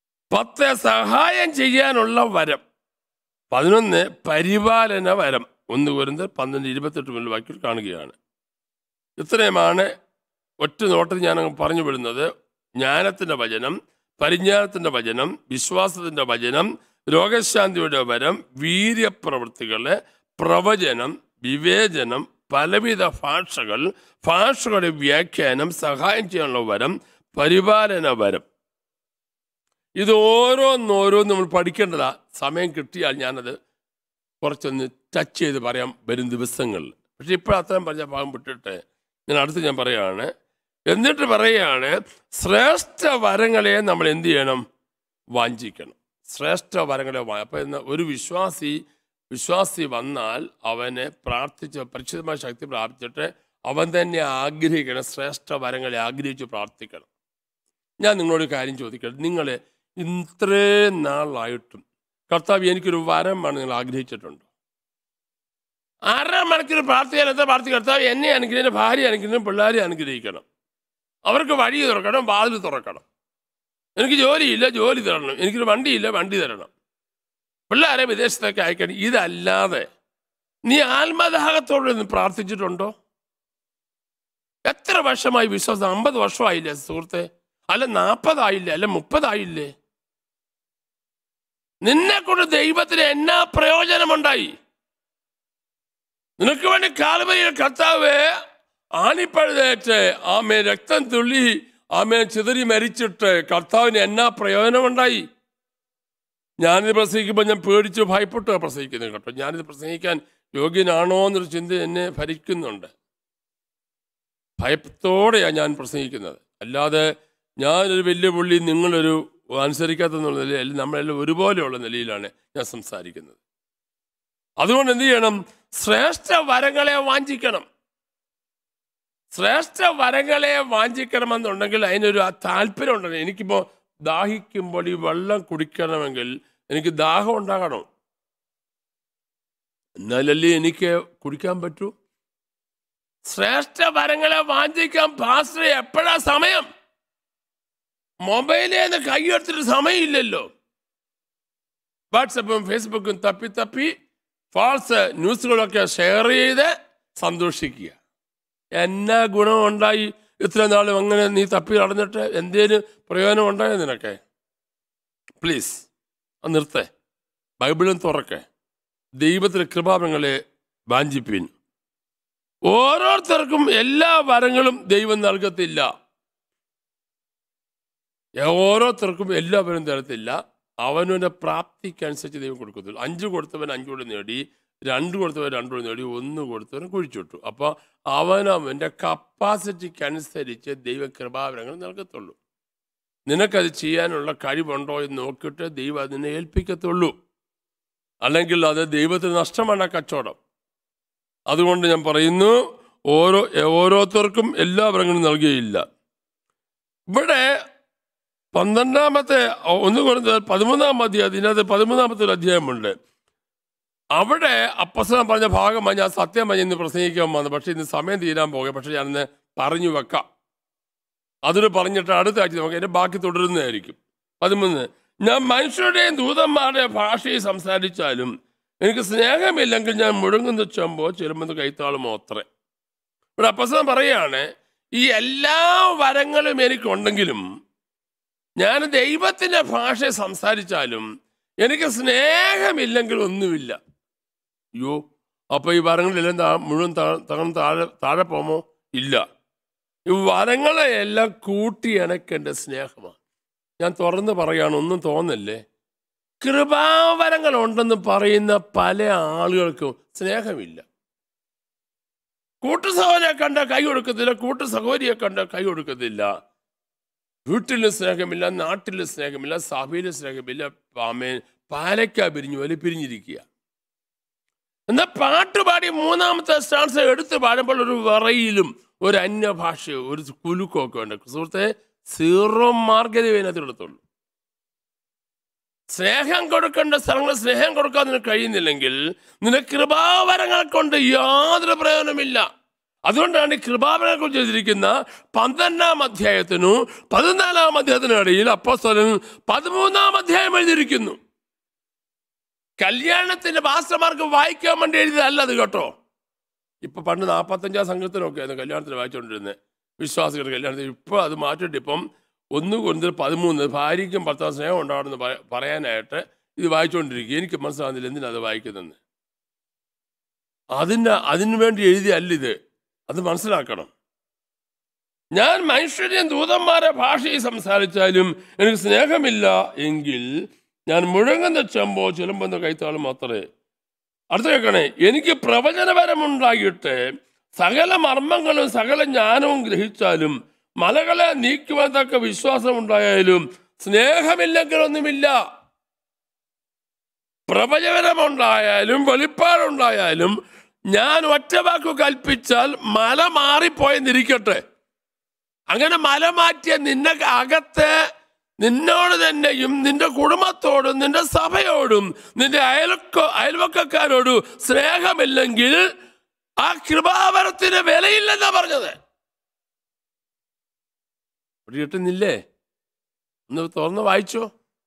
പത്ത് സഹായം ചെയ്യാനുള്ള വരം പതിനൊന്ന് പരിപാലന വരം ഒന്ന് കുരുന്ന് പന്ത്രണ്ട് ഇരുപത്തെട്ട് മുതൽ വാക്യത്തിൽ കാണുകയാണ് ഇത്രയുമാണ് ഒറ്റ നോട്ടത്തിൽ ഞാൻ അങ്ങ് പറഞ്ഞു വിടുന്നത് ജ്ഞാനത്തിൻ്റെ വചനം പരിജ്ഞാനത്തിൻ്റെ വചനം വിശ്വാസത്തിൻ്റെ വചനം രോഗശാന്തിയുടെ വരം വീര്യപ്രവൃത്തികള് പ്രവചനം വിവേചനം പലവിധ ഭാഷകൾ ഭാഷകളുടെ വ്യാഖ്യാനം സഹായം ചെയ്യാനുള്ള വരം പരിപാലന വരം ഇത് ഓരോന്നോരോന്ന് നമ്മൾ പഠിക്കേണ്ടതാ സമയം കിട്ടിയാൽ ഞാനത് കുറച്ചൊന്ന് ടച്ച് ചെയ്ത് പറയാം വരും ദിവസങ്ങളിൽ പക്ഷെ ഇപ്പോൾ അത്രയും പറഞ്ഞ ഭാഗം വിട്ടിട്ട് ഞാൻ അടുത്ത് ഞാൻ പറയുകയാണ് എന്നിട്ട് പറയുകയാണ് ശ്രേഷ്ഠ വരങ്ങളെ നമ്മൾ എന്ത് ചെയ്യണം വാഞ്ചിക്കണം ശ്രേഷ്ഠ വരങ്ങളെ വാ അപ്പം എന്ന ഒരു വിശ്വാസി വിശ്വാസി വന്നാൽ അവനെ പ്രാർത്ഥിച്ച് പരിശുദ്ധമായ ശക്തി പ്രാപിച്ചിട്ട് അവൻ തന്നെ ആഗ്രഹിക്കണം ശ്രേഷ്ഠ വരങ്ങളെ ആഗ്രഹിച്ച് പ്രാർത്ഥിക്കണം ഞാൻ നിങ്ങളോട് ഒരു കാര്യം ചോദിക്കട്ടെ നിങ്ങൾ ഇത്രയും നാളായിട്ടും കർത്താവ് എനിക്കൊരു വരം വേണം നിങ്ങൾ ആഗ്രഹിച്ചിട്ടുണ്ടോ അര മണിക്കൂർ പ്രാർത്ഥിക്കാൻ എന്താ പ്രാർത്ഥിക്കുക കർത്താവ് എന്നെ അനുഗ്രഹിക്കണം ഭാര്യ അനുഗ്രഹിക്കണം പിള്ളേരെ അനുഗ്രഹിക്കണം അവർക്ക് വഴി തുറക്കണം വാതിൽ തുറക്കണം എനിക്ക് ജോലിയില്ല ജോലി തരണം എനിക്കൊരു വണ്ടിയില്ല വണ്ടി തരണം പിള്ളേരെ വിദേശത്തേക്ക് അയക്കണം ഇതല്ലാതെ നീ ആത്മദാഹത്തോടെ നിന്ന് പ്രാർത്ഥിച്ചിട്ടുണ്ടോ എത്ര വർഷമായി വിശ്വാസം അമ്പത് വർഷമായില്ലേ സുഹൃത്തെ അല്ല നാൽപ്പതായില്ലേ അല്ല മുപ്പതായില്ലേ നിന്നെ കൊണ്ട് ദൈവത്തിന് എന്നാ പ്രയോജനമുണ്ടായി നിനക്ക് വേണ്ടി കാൽവരിയിൽ കർത്താവ് ആണിപ്പഴുതേറ്റ് ആമേ രക്തം തുള്ളി ആമേ ചിതറി മരിച്ചിട്ട് കർത്താവിന് എന്നാ പ്രയോജനമുണ്ടായി ഞാനിത് പ്രസംഗിക്കുമ്പോൾ ഞാൻ പേടിച്ച് ഭയപ്പെട്ട് പ്രസംഗിക്കുന്നത് കേട്ടോ ഞാനിത് പ്രസംഗിക്കാൻ യോഗ്യനാണോ എന്നൊരു ചിന്ത എന്നെ ഭരിക്കുന്നുണ്ട് ഭയത്തോടെയാണ് ഞാൻ പ്രസംഗിക്കുന്നത് അല്ലാതെ ഞാനൊരു വലിയ പുള്ളി നിങ്ങളൊരു അനുസരിക്കാത്തെന്നുള്ള നിലയിൽ നമ്മളെല്ലാം ഒരുപോലെയുള്ള നിലയിലാണ് ഞാൻ സംസാരിക്കുന്നത് അതുകൊണ്ട് എന്ത് ചെയ്യണം ശ്രേഷ്ഠ വരങ്ങളെ വാഞ്ചിക്കണം ശ്രേഷ്ഠ വരങ്ങളെ വാഞ്ചിക്കണമെന്നുണ്ടെങ്കിൽ അതിനൊരു ആ താല്പര്യം ഉണ്ടെങ്കിൽ എനിക്കിപ്പോൾ ദാഹിക്കുമ്പോൾ ഈ വെള്ളം കുടിക്കണമെങ്കിൽ എനിക്ക് ദാഹം ഉണ്ടാകണം എന്നാലല്ലേ എനിക്ക് കുടിക്കാൻ പറ്റൂ ശ്രേഷ്ഠ വരങ്ങളെ വാഞ്ചിക്കാൻ പാസ്റ്റർ എപ്പോഴാ സമയം മൊബൈലിൽ നിന്ന് കൈയെടുത്തിട്ട് സമയമില്ലല്ലോ വാട്സപ്പും ഫേസ്ബുക്കും തപ്പി തപ്പി ഫാൾസ് ന്യൂസുകളൊക്കെ ഷെയർ ചെയ്ത് സന്തോഷിക്കുക എന്നാ ഗുണമുണ്ടായി ഇത്ര നാളും അങ്ങനെ നീ തപ്പി നടന്നിട്ട് എന്തേലും പ്രയോജനം ഉണ്ടായോ നിനക്ക് പ്ലീസ് അത് നിർത്തേ ബൈബിളും തുറക്കെ ദൈവത്തിലെ കൃപാപങ്ങളെ വാഞ്ചിപ്പിൻ ഓരോരുത്തർക്കും എല്ലാ വരങ്ങളും ദൈവം നൽകത്തില്ല ഓരോരുത്തർക്കും എല്ലാ വരം തരത്തില്ല അവനവൻ്റെ പ്രാപ്തിക്കനുസരിച്ച് ദൈവം കൊടുക്കത്തുള്ളൂ അഞ്ച് കൊടുത്തവൻ അഞ്ചുകൂടെ നേടി രണ്ട് കൊടുത്തവൻ രണ്ടുകൂടെ നേടി ഒന്ന് കൊടുത്തവൻ കുഴിച്ചിട്ടു അപ്പോൾ അവനവൻ്റെ കപ്പാസിറ്റിക്ക് അനുസരിച്ച് ദൈവ കൃപാവരങ്ങൾ നൽകത്തുള്ളൂ നിനക്കത് ചെയ്യാനുള്ള കഴിവുണ്ടോ എന്ന് നോക്കിയിട്ട് ദൈവം അതിനെ ഏൽപ്പിക്കത്തുള്ളൂ അല്ലെങ്കിൽ അത് ദൈവത്തിന് നഷ്ടമാണ് ആ കച്ചവടം അതുകൊണ്ട് ഞാൻ പറയുന്നു ഓരോ ഓരോരുത്തർക്കും എല്ലാ വരങ്ങളും നൽകുകയില്ല ഇവിടെ പന്ത്രണ്ടാമത്തെ ഒന്ന് കൊടുത്ത പതിമൂന്നാം അധ്യായം അതിനകത്ത് പതിമൂന്നാമത്തെ ഒരു അധ്യായമുണ്ട് അവിടെ അപ്പസനം പറഞ്ഞ ഭാഗമായി ഞാൻ സത്യം പറഞ്ഞ് ഇന്ന് പ്രസംഗിക്കാൻ വന്നു പക്ഷേ ഇന്ന് സമയം തീരാൻ പോകുക പക്ഷേ ഞാനിന്ന് പറഞ്ഞു വെക്കാം അതിന് പറഞ്ഞിട്ട് അടുത്ത ആഴ്ച നമുക്ക് അതിൻ്റെ ബാക്കി തുടരുന്നതായിരിക്കും പതിമൂന്ന് ഞാൻ മനുഷ്യരുടെയും ദൂതന്മാരുടെയും ഭാഷയിൽ സംസാരിച്ചാലും എനിക്ക് സ്നേഹമില്ലെങ്കിൽ ഞാൻ മുഴങ്ങുന്ന ചെമ്പോ ചെലുമ്പോ കൈത്താളുമോ അത്രേ ഇവിടെ അപ്പസനം പറയാണ് ഈ എല്ലാ വരങ്ങളും എനിക്കുണ്ടെങ്കിലും ഞാൻ ദൈവത്തിൻ്റെ ഭാഷ സംസാരിച്ചാലും എനിക്ക് സ്നേഹമില്ലെങ്കിൽ ഒന്നുമില്ല അയ്യോ അപ്പോൾ ഈ വരങ്ങളെല്ലാം താ മുഴുവൻ തകർന്ന് താഴെ താഴെ പോമോ ഇല്ല ഈ വരങ്ങളെ എല്ലാം കൂട്ടി എനക്കെൻ്റെ സ്നേഹമാണ് ഞാൻ തുറന്ന് പറയാണ് ഒന്നും തോന്നല്ലേ കൃപാവരങ്ങൾ ഉണ്ടെന്ന് പറയുന്ന പല ആളുകൾക്കും സ്നേഹമില്ല കൂട്ടു സഹോദരിയെ കണ്ട കൈ കൊടുക്കത്തില്ല കൂട്ടു സഹോദരിയെ കണ്ട കൈ കൊടുക്കത്തില്ല വീട്ടിലും സ്നേഹമില്ല നാട്ടിലും സ്നേഹമില്ല സഭയിലും സ്നേഹമില്ല പാമേൻ പാലക്ക പിരിഞ്ഞു പോലെ പിരിഞ്ഞിരിക്കുക എന്നാൽ പാട്ടുപാടി മൂന്നാമത്തെ സ്റ്റാൻസ് എടുത്ത് പാടുമ്പോൾ ഒരു വിറയിലും ഒരു അന്യഭാഷയോ ഒരു കുലുക്കമൊക്കെ ഉണ്ട് സുഹൃത്തെ സീറോ മാർഗത അതിനകത്ത് എടുത്തുള്ളൂ സ്നേഹം കൊടുക്കേണ്ട സ്ഥലങ്ങളിൽ സ്നേഹം കൊടുക്കാൻ നിനക്ക് കഴിയുന്നില്ലെങ്കിൽ നിനക്ക് കൃപാവരങ്ങൾ കൊണ്ട് യാതൊരു പ്രയോജനമില്ല അതുകൊണ്ടാണ് ഈ കൃപാവരനെ കുറിച്ച് എഴുതിയിരിക്കുന്ന പന്ത്രണ്ടാം അധ്യായത്തിനും പതിനാലാം അധ്യായത്തിനും ഇടയിൽ അപ്പോസ്തലൻ പതിമൂന്നാം അധ്യായം എഴുതിയിരിക്കുന്നു കല്യാണത്തിന്റെ മാസ്റ്റർമാർക്ക് വായിക്കാൻ വേണ്ടി എഴുതിയതല്ല അത് കേട്ടോ ഇപ്പൊ പണ്ട് നാൽപ്പത്തഞ്ചാം സംഘത്തിനൊക്കെ ആയിരുന്നു കല്യാണത്തിന് വായിച്ചുകൊണ്ടിരുന്നത് വിശ്വാസികളുടെ കല്യാണത്തിന് ഇപ്പൊ അത് മാറ്റിയിട്ട് ഇപ്പം ഒന്ന് കൊണ്ട് പതിമൂന്ന് ഭാര്യയ്ക്കും ഭർത്താവ് സ്നേഹം ഉണ്ടാവണമെന്ന് പറ- പറയാനായിട്ട് ഇത് വായിച്ചുകൊണ്ടിരിക്കുക എനിക്ക് മനസ്സിലാകുന്നില്ല എന്തിനാ അത് വായിക്കുന്നതെന്ന് അതിന് അതിനു വേണ്ടി എഴുതിയല്ല ഇത് അത് മനസ്സിലാക്കണം ഞാൻ മനുഷ്യരെയും ദൂതന്മാരെ ഭാഷയിൽ സംസാരിച്ചാലും എനിക്ക് സ്നേഹമില്ല എങ്കിൽ ഞാൻ മുഴങ്ങുന്ന ചെമ്പോ ചിലമ്പെന്ന കൈത്താളും മാത്രമേ അടുത്ത കേൾക്കണേ എനിക്ക് പ്രവചനപരമുണ്ടായിട്ട് സകല മർമ്മങ്ങളും സകല ജ്ഞാനവും ഗ്രഹിച്ചാലും മലകളെ നീക്കുവാൻ തക്ക വിശ്വാസം ഉണ്ടായാലും സ്നേഹമില്ലെങ്കിലൊന്നുമില്ല പ്രവചനമുണ്ടായാലും വെളിപ്പാടുണ്ടായാലും ഞാൻ ഒറ്റ വാക്കു കൽപ്പിച്ചാൽ മല മാറിപ്പോയെന്നിരിക്കട്ടെ അങ്ങനെ മല മാറ്റിയ നിന്നെ അകത്ത് നിന്നോട് തന്നെയും നിന്റെ കുടുംബത്തോടും നിന്റെ സഭയോടും നിന്റെ അയൽക്ക അയൽവക്കക്കാരോടും സ്നേഹമില്ലെങ്കിൽ ആ കൃപാവരത്തിന് വിലയില്ലെന്നാ പറഞ്ഞത് ഇവിടെ കിട്ടുന്നില്ലേ ഒന്ന് തുറന്ന് വായിച്ചോ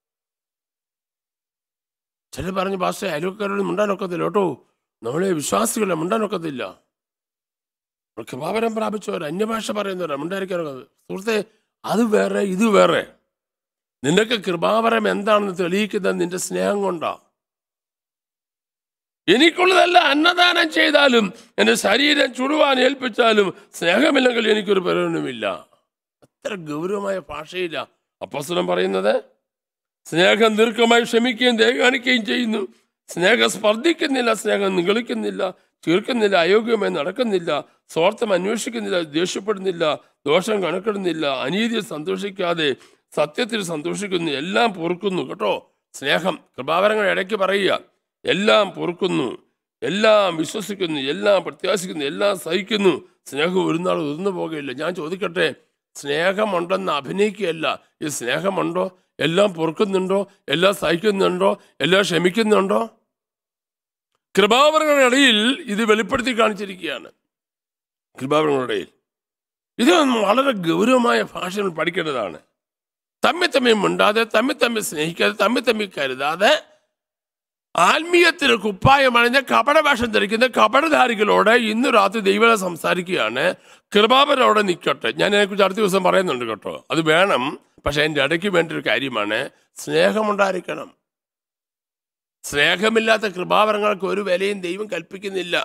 ചില പറഞ്ഞു പാസ്റ്റേ അയൽവക്കാരോട് മിണ്ടാനൊക്കത്തില്ല കേട്ടോ നമ്മളെ വിശ്വാസികളെ മിണ്ടാനൊക്കത്തില്ല നമ്മൾ കൃപാവരം പ്രാപിച്ചവർ അന്യഭാഷ പറയുന്നവരാ മിണ്ടായിരിക്കാനൊക്കെ സുഹൃത്തെ അത് വേറെ ഇത് വേറെ നിനക്ക് കൃപാവരം എന്താണെന്ന് തെളിയിക്കുന്നത് നിന്റെ സ്നേഹം കൊണ്ടാ എനിക്കുള്ളതല്ല അന്നദാനം ചെയ്താലും എൻ്റെ ശരീരം ചുടുവാൻ ഏൽപ്പിച്ചാലും സ്നേഹമില്ലെങ്കിൽ എനിക്കൊരു പ്രയോജനമില്ല അത്ര ഗൗരവമായ ഭാഷയില്ല അപ്പസ്വലം പറയുന്നത് സ്നേഹം ദീർഘമായി ക്ഷമിക്കുകയും ദയ കാണിക്കുകയും ചെയ്യുന്നു സ്നേഹം സ്പർദ്ധിക്കുന്നില്ല സ്നേഹം നിഗളിക്കുന്നില്ല തീർക്കുന്നില്ല അയോഗ്യമായി നടക്കുന്നില്ല സ്വാർത്ഥം അന്വേഷിക്കുന്നില്ല ദേഷ്യപ്പെടുന്നില്ല ദോഷം കണക്കിടുന്നില്ല അനീതിയിൽ സന്തോഷിക്കാതെ സത്യത്തിൽ സന്തോഷിക്കുന്നു എല്ലാം പൊറുക്കുന്നു കേട്ടോ സ്നേഹം കൃപാവരങ്ങൾ ഇടയ്ക്ക് പറയുക എല്ലാം പൊറുക്കുന്നു എല്ലാം വിശ്വസിക്കുന്നു എല്ലാം പ്രത്യാശിക്കുന്നു എല്ലാം സഹിക്കുന്നു സ്നേഹം ഒരു നാൾ ഒന്നു പോകുകയില്ല ഞാൻ ചോദിക്കട്ടെ സ്നേഹമുണ്ടെന്ന് അഭിനയിക്കുകയല്ല ഈ സ്നേഹമുണ്ടോ എല്ലാം പൊറുക്കുന്നുണ്ടോ എല്ലാം സഹിക്കുന്നുണ്ടോ എല്ലാം ക്ഷമിക്കുന്നുണ്ടോ കൃപാവരങ്ങളുടെ ഇടയിൽ ഇത് വെളിപ്പെടുത്തി കാണിച്ചിരിക്കുകയാണ് കൃപാവരങ്ങളുടെ ഇടയിൽ ഇത് വളരെ ഗൗരവമായ ഭാഷകൾ പഠിക്കേണ്ടതാണ് തമ്മിൽ തമ്മിൽ മിണ്ടാതെ തമ്മിൽ തമ്മിൽ സ്നേഹിക്കാതെ തമ്മിൽ തമ്മിൽ കരുതാതെ ആത്മീയത്തിന് കുപ്പായമണിഞ്ഞ കപടവേഷം ധരിക്കുന്ന കപടധാരികളോട് ഇന്ന് രാത്രി ദൈവം സംസാരിക്കുകയാണ് കൃപാപരോടെ നിൽക്കട്ടെ ഞാൻ അതിനെക്കുറിച്ച് അടുത്ത ദിവസം പറയുന്നുണ്ട് കേട്ടോ അത് വേണം പക്ഷെ എൻ്റെ ഇടയ്ക്ക് വേണ്ട ഒരു കാര്യമാണ് സ്നേഹമുണ്ടായിരിക്കണം സ്നേഹമില്ലാത്ത കൃപാവരങ്ങൾക്ക് ഒരു വിലയും ദൈവം കൽപ്പിക്കുന്നില്ല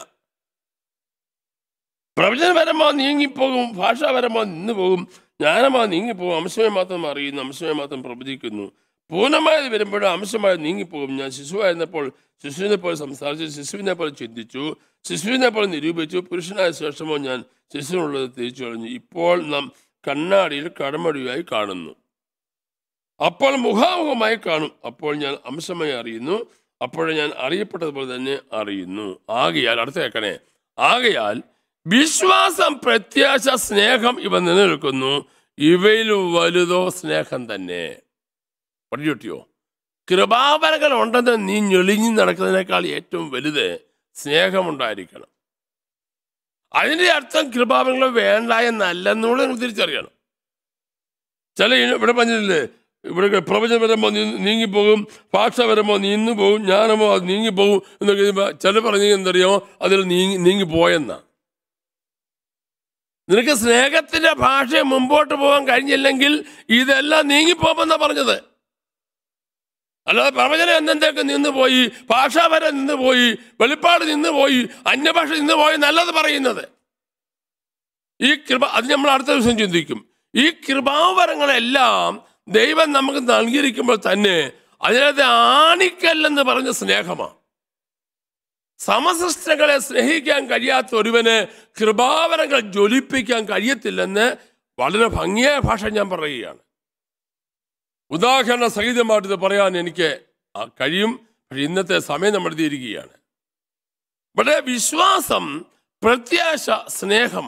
പ്രവചനപരമോ നീങ്ങിപ്പോകും ഭാഷാപരമോ നിന്ന് പോകും ജ്ഞാനമോ നീങ്ങിപ്പോകും അംശമേ മാത്രം അറിയുന്നു അംശമേ മാത്രം പ്രവചിക്കുന്നു പൂർണ്ണമായത് വരുമ്പോഴും അംശമായി നീങ്ങിപ്പോകും ഞാൻ ശിശുവായിരുന്നപ്പോൾ ശിശുവിനെ പോലെ സംസാരിച്ചു ശിശുവിനെ പോലെ ചിന്തിച്ചു ശിശുവിനെ പോലെ നിരൂപിച്ചു പുരുഷനായ ശേഷമോ ഞാൻ ശിശുവിനുള്ളത് തിരിച്ചു കളഞ്ഞു ഇപ്പോൾ നാം കണ്ണാടിയിൽ കടമടിയായി കാണുന്നു അപ്പോൾ മുഖാമുഖമായി കാണും അപ്പോൾ ഞാൻ അംശമായി അറിയുന്നു അപ്പോഴേ ഞാൻ അറിയപ്പെട്ടതുപോലെ തന്നെ അറിയുന്നു ആകയാൽ അടുത്ത കേൾക്കണേ ആകയാൽ വിശ്വാസം പ്രത്യാശ സ്നേഹം ഇവ നിലനിൽക്കുന്നു ഇവയിൽ വലുതോ സ്നേഹം തന്നെ പഠിച്ചോട്ടിയോ കൃപാവരകൾ ഉണ്ടെന്ന് നീ ഞെളിഞ്ഞു നടക്കുന്നതിനേക്കാൾ ഏറ്റവും വലുത് സ്നേഹമുണ്ടായിരിക്കണം അതിന്റെ അർത്ഥം കൃപാവരങ്ങൾ വേണ്ട എന്നല്ലെന്നുകൂടെ നിങ്ങൾ തിരിച്ചറിയണം ചില ഇ- ഇവിടെ പറഞ്ഞില്ലേ ഇവിടെ പ്രവചനം വരുമ്പോൾ നീങ്ങിപ്പോകും ഭാഷ വരുമ്പോൾ നീന്നു പോകും ജ്ഞാനമോ അത് നീങ്ങിപ്പോകും എന്നൊക്കെ കഴിയുമ്പോൾ ചില പറഞ്ഞ എന്തറിയാമോ അതിൽ നീങ്ങി നീങ്ങിപ്പോയെന്നാ നിനക്ക് സ്നേഹത്തിന്റെ ഭാഷ മുമ്പോട്ട് പോകാൻ കഴിഞ്ഞില്ലെങ്കിൽ ഇതെല്ലാം നീങ്ങിപ്പോമെന്നാ പറഞ്ഞത് അല്ലാതെ പ്രവചനം എന്നേക്ക് നിന്ന് പോയി ഭാഷ വരെ നിന്ന് പോയി വെളിപ്പാട് നിന്ന് പോയി അന്യഭാഷ നിന്ന് പോയി നല്ലത് പറയുന്നത് ഈ കൃപ അത് നമ്മൾ അടുത്ത ദിവസം ചിന്തിക്കും ഈ കൃപാവരങ്ങളെല്ലാം ദൈവം നമുക്ക് നൽകിയിരിക്കുമ്പോൾ തന്നെ അതിനകത്ത് ആണിക്കല്ലെന്ന് പറഞ്ഞ സ്നേഹമാണ് സമസൃഷ്ടങ്ങളെ സ്നേഹിക്കാൻ കഴിയാത്ത ഒരുവന് കൃപാവരങ്ങൾ ജ്വലിപ്പിക്കാൻ കഴിയത്തില്ലെന്ന് വളരെ ഭംഗിയായ ഭാഷ ഞാൻ പറയുകയാണ് ഉദാഹരണ സഹിതമായിട്ട് ഇത് പറയാൻ എനിക്ക് ആ കഴിയും പക്ഷെ ഇന്നത്തെ സമയം നമ്മൾ തീരുകയാണ് ഇവിടെ വിശ്വാസം പ്രത്യാശ സ്നേഹം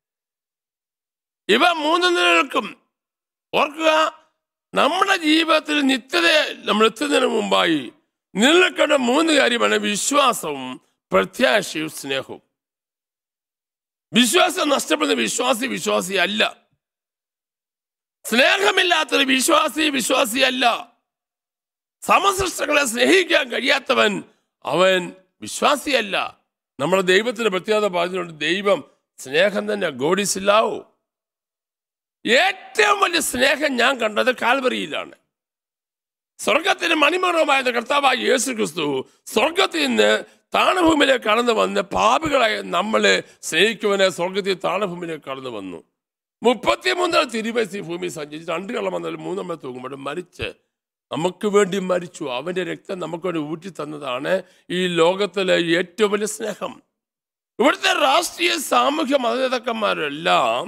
ഇവ മൂന്ന് നിലനിൽക്കും ഓർക്കുക നമ്മുടെ ജീവിതത്തിൽ നിത്യത നമ്മൾ എത്തുന്നതിന് മുമ്പായി നിലനിൽക്കേണ്ട മൂന്ന് കാര്യമാണ് വിശ്വാസവും പ്രത്യാശയും സ്നേഹവും വിശ്വാസം നഷ്ടപ്പെടുന്ന വിശ്വാസി വിശ്വാസി അല്ല സ്നേഹമില്ലാത്തൊരു വിശ്വാസി വിശ്വാസി അല്ല സമസൃഷ്ടങ്ങളെ സ്നേഹിക്കാൻ കഴിയാത്തവൻ അവൻ വിശ്വാസിയല്ല നമ്മുടെ ദൈവത്തിന്റെ പ്രത്യേകത പറഞ്ഞുകൊണ്ട് ദൈവം സ്നേഹം തന്നെ ഗോഡിസില്ലാവോ ഏറ്റവും വലിയ സ്നേഹം ഞാൻ കണ്ടത് കാൽവറിയിലാണ് സ്വർഗത്തിന് മണിമണവുമായ കർത്താവായ യേശു ക്രിസ്തു സ്വർഗത്തിൽ നിന്ന് താണഭൂമിയിലേക്ക് കടന്നു വന്ന് പാപികളായ നമ്മളെ സ്നേഹിക്കുവാനെ സ്വർഗത്തിൽ താണഭൂമിയിലേക്ക് കടന്നു വന്നു മുപ്പത്തിമൂന്നര തിരുവയസ് ഈ ഭൂമി സഞ്ചരിച്ച് രണ്ട് കള്ളം വന്നാൽ മൂന്നമ്മ തൂങ്ങുമ്പോൾ മരിച്ച് നമുക്ക് വേണ്ടി മരിച്ചു അവന്റെ രക്തം നമുക്ക് വേണ്ടി ഊറ്റി തന്നതാണ് ഈ ലോകത്തിലെ ഏറ്റവും വലിയ സ്നേഹം ഇവിടുത്തെ രാഷ്ട്രീയ സാമൂഹ്യ മതനേതാക്കന്മാരെല്ലാം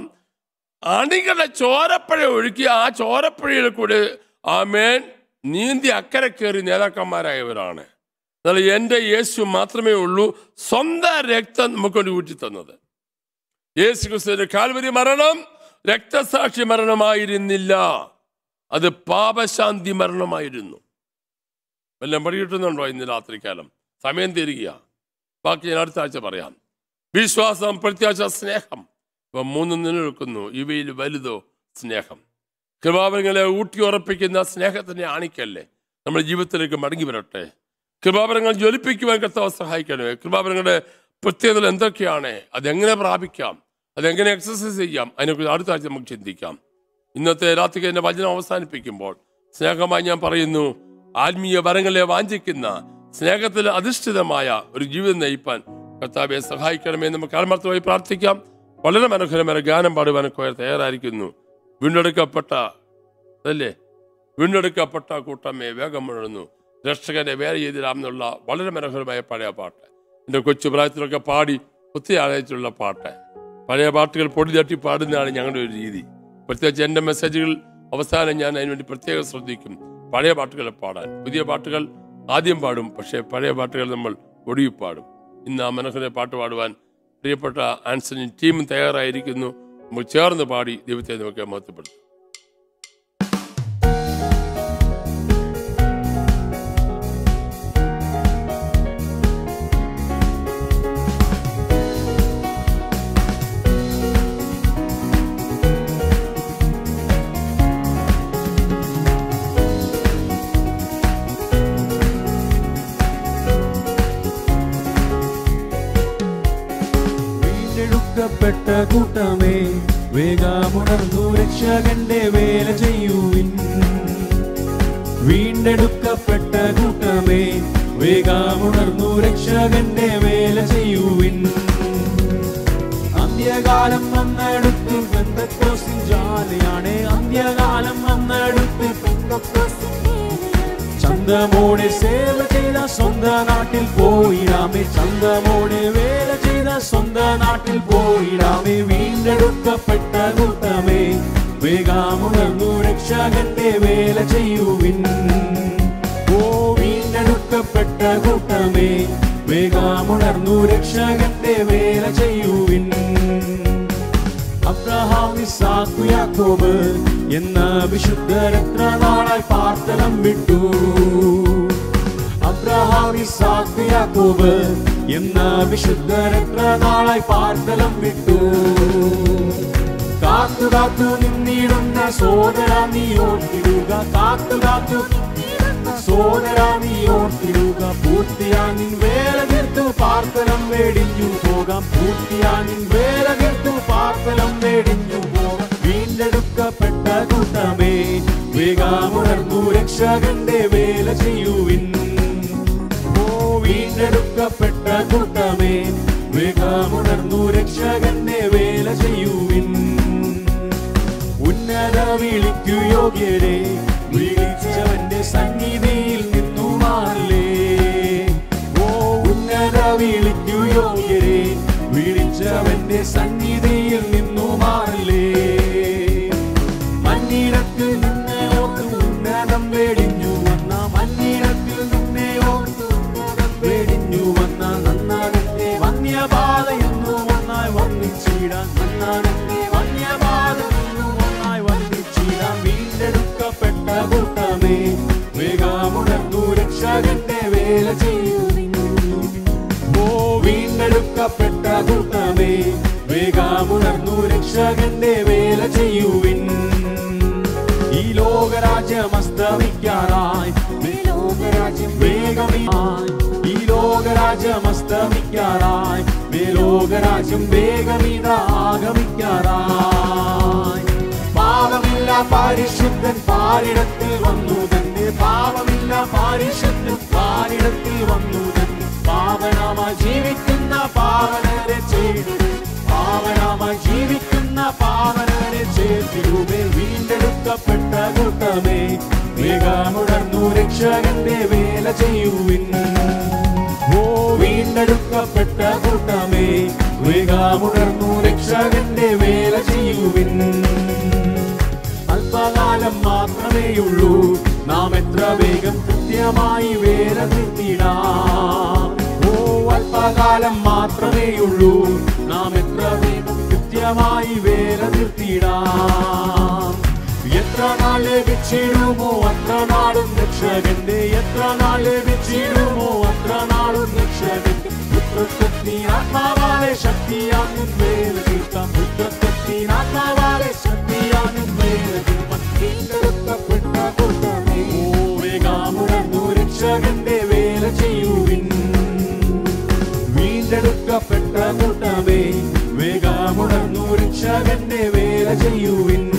അണികളുടെ ചോരപ്പുഴ ഒഴുക്കി ആ ചോരപ്പുഴയിൽ കൂടി ആമേൻ നീന്തി അക്കരെ കയറി നേതാക്കന്മാരായവരാണ് എന്നാൽ എൻ്റെ യേശു മാത്രമേ ഉള്ളൂ സ്വന്തം രക്തം നമുക്ക് വേണ്ടി ഊറ്റി തന്നത് യേശു ക്രിസ്തുവിന്റെ കാൽവരി മരണം രക്തസാക്ഷി മരണമായിരുന്നില്ല അത് പാപശാന്തി മരണമായിരുന്നു വല്ലതും പടികിട്ടുന്നുണ്ടോ ഇന്ന് രാത്രികാലം സമയം തീരുക ബാക്കി ഞാൻ അടുത്ത ആഴ്ച പറയാം വിശ്വാസം പ്രത്യാശ സ്നേഹം ഇവ മൂന്നും നിലനിൽക്കുന്നു ഇവയിൽ വലുതോ സ്നേഹം കൃപാവരങ്ങളെ ഊട്ടിയുറപ്പിക്കുന്ന സ്നേഹത്തിന്റെ ആണിക്കല്ലേ നമ്മുടെ ജീവിതത്തിലേക്ക് മടങ്ങി വരട്ടെ കൃപാവരങ്ങൾ ജ്വലിപ്പിക്കുവാൻ കർത്താവ് സഹായിക്കണമേ കൃപാവരങ്ങളുടെ പ്രത്യേകതകൾ എന്തൊക്കെയാണ് അതെങ്ങനെ പ്രാപിക്കാം അതെങ്ങനെ എക്സസൈസ് ചെയ്യാം അതിനെക്കുറിച്ച് അടുത്ത ആഴ്ച നമുക്ക് ചിന്തിക്കാം ഇന്നത്തെ രാത്രിക്ക് എന്റെ വചനം അവസാനിപ്പിക്കുമ്പോൾ സ്നേഹമായി ഞാൻ പറയുന്നു ആത്മീയ വരങ്ങളെ വാഞ്ചിക്കുന്ന സ്നേഹത്തിൽ അധിഷ്ഠിതമായ ഒരു ജീവിതം നയിപ്പാൻ കർത്താവെ സഹായിക്കണമേ എന്ന് നമുക്ക് ആത്മാർത്ഥമായി പ്രാർത്ഥിക്കാം വളരെ മനോഹരമായ ഗാനം പാടുവാൻ കോയർ തയ്യാറായിരിക്കുന്നു വീണ്ടെടുക്കപ്പെട്ട അതല്ലേ വീണ്ടെടുക്കപ്പെട്ട കൂട്ടമേ വേഗം മുഴങ്ങുന്നു രക്ഷകനെ വേറെ ചെയ്തിരാമെന്നുള്ള വളരെ മനോഹരമായ പഴയ പാട്ട് എൻ്റെ കൊച്ചു പ്രായത്തിലൊക്കെ പാടി ഒത്തിരി ആലോചിച്ചുള്ള പാട്ട് പഴയ പാട്ടുകൾ പൊടി തട്ടി പാടുന്നതാണ് ഞങ്ങളുടെ ഒരു രീതി പ്രത്യേകിച്ച് എൻ്റെ മെസ്സേജുകൾ അവസാനം ഞാൻ അതിനുവേണ്ടി പ്രത്യേകം ശ്രദ്ധിക്കും പഴയ പാട്ടുകളെ പാടാൻ പുതിയ പാട്ടുകൾ ആദ്യം പാടും പക്ഷേ പഴയ പാട്ടുകൾ നമ്മൾ ഒടുവിൽ പാടും ഇന്ന് ആ മനോഹര പാട്ട് പാടുവാൻ പ്രിയപ്പെട്ട ആൻസണി ടീം തയ്യാറായിരിക്കുന്നു നമ്മൾ ചേർന്ന് പാടി ദൈവത്തെ നമുക്ക് മഹത്വപ്പെടുത്തും വീണ്ടെടുക്കപ്പെട്ട കൂട്ടമേ വേഗമുണർന്നു രക്ഷകന്റെ വേല ചെയ്യുവിൻ വീണ്ടെടുക്കപ്പെട്ട കൂട്ടമേ വേഗമുണർന്നു രക്ഷകന്റെ വേല ചെയ്യുവിൻ അന്ത്യകാലം വന്നെടുത്ത് പെന്തക്കോസിൻ ജാലയാണ് അന്ത്യകാലം വന്നെടുത്ത് ചന്തമോടെ സേവ ചെയ്ത സ്വന്തം നാട്ടിൽ പോയിടാമേ ചന്തമോടെ വേല ചെയ്ത സ്വന്തം നാട്ടിൽ പോയിടാമേ വീണ്ടെടുക്കപ്പെട്ട കൂട്ടമേ വേഗമുണർന്നു രക്ഷകന്റെ വേല ചെയ്യുവിൻ ഓ വീണ്ടെടുക്കപ്പെട്ട കൂട്ടമേ വേഗമുണർന്നു രക്ഷകന്റെ വേല ചെയ്യുവിൻ അബ്രഹാം ഇസാഖു യാക്കോബ് എന്ന വിശുദ്ധരെത്ര നാളായി പാർത്തലം വിട്ടു അബ്രഹാം ഇസാഖു യാക്കോബ് എന്ന വിശുദ്ധരെത്ര നാളായി പാർത്തലം വിട്ടു കാത്തു കാത്തു നിന്നിടുന്ന സോദര നീ ഓർത്തിടുക കാത്തു കാത്തു സോദരാ നീ ഓർത്തിടുക പൂർത്തിയാ നിൻ വേല തീർത്തു പാർത്തലം വേടിഞ്ഞു പോകാം പൂർത്തിയാ നിൻ വേല തീർത്തു പാർത്തലം വേടിഞ്ഞു പോകാം വീണ്ടെടുക്കപ്പെട്ട കൂട്ടമേ വേഗമുണർന്നു രക്ഷകന്റെ വേല ചെയ്യുവിൻ ഓ വീണ്ടെടുക്കപ്പെട്ട കൂട്ടമേ വേഗമുണർന്നു രക്ഷകന്റെ വേല ചെയ്യുവിൻ ഉന്നത വിളിക്കു യോഗ്യരെ വിളിച്ചവന്റെ സന്നിധിയിൽ നിന്നു മാറില്ലേ ഓ ഉന്നത വിളിക്കു യോഗ്യരെ വിളിച്ചവന്റെ സന്നിധിയിൽ നിന്നു മാറില്ലേ മഞ്ഞിടത്തിൽ നിന്നെ ഓർത്ത് ഉന്നതം വേടിഞ്ഞു വന്ന മഞ്ഞിടത്തിൽ നിന്നെ ഓർത്ത് ഉന്നതം വേടിഞ്ഞു വന്ന നന്നാകത്തെ വന്യപാത എന്നു ഒന്നായി വർണ്ണിച്ചിടാൻ നന്നാകത്തെ വന്യപാത എന്നു ഒന്നായി വർണ്ണിച്ചിടാൻ വീണ്ടെടുക്കപ്പെട്ട കൂട്ടമേ വേഗമുണർന്നു രക്ഷകന്റെ വേല ചെയ്യുവിൻ ഓ വീണ്ടെടുക്കപ്പെട്ട കൂട്ടമേ വേഗമുണർന്നു രക്ഷകന്റെ വേല ചെയ്യുവിൻ ഈ ലോകരാജ്യം അസ്തമിക്കാറായി വേഗമായി ഈ ലോകരാജ്യം അസ്തമിക്കാറായി മേലോകരാജ്യം വേഗമിത ആഗമിക്കാറായി പാപമില്ല പാരിശുദ്ധൻ പാരിടത്തിൽ വന്നു തന്നെ പാപമില്ല പാരിശുദ്ധൻ പാരിടത്തിൽ വന്നു തന്നെ പാവനമായി ജീവിക്കുന്ന പാവനരെ ചെയ്തു പാവനമായി ജീവിക്കുന്ന പാവനരെ ചേർത്തിടുമേ വീണ്ടെടുക്കപ്പെട്ട കൂട്ടമേ വേഗമുടർന്നു രക്ഷകന്റെ വേല ചെയ്യുവിൻ ഓ വീണ്ടെടുക്കപ്പെട്ട കൂട്ടമേ വേഗമുണർന്നു രക്ഷകന്റെ വേല ചെയ്യുവിൻ അല്പകാലം മാത്രമേയുള്ളൂ നാം എത്ര വേഗം കൃത്യമായി വേല നിർത്തിടാം ഓ അല്പകാലം മാത്രമേയുള്ളൂ നാം എത്ര വേഗം കൃത്യമായി വേല നിർത്തിടാം എത്ര നാൾ ലഭിച്ചിടുമോ അത്ര നാളും രക്ഷകന്റെ എത്ര നാൾ ലഭിച്ചിടുമോ അത്ര നാളും രക്ഷകന്റെ പുത്രത്വത്തിൻ ആത്മാവാലെ ശക്തിയാകും വേല തീർക്കാം പുത്രത്വത്തിൻ ആത്മാവാലെ ശക്തിയാകും വേല തീർക്കാം വീണ്ടെടുക്കപ്പെട്ട കൂട്ടമേ ഓ വേഗാമുടർന്നു രക്ഷകന്റെ വേല ചെയ്യുവിൻ വീണ്ടെടുക്കപ്പെട്ട കൂട്ടമേ വേഗമുണർന്നു രക്ഷകന്റെ വേല ചെയ്യുവിൻ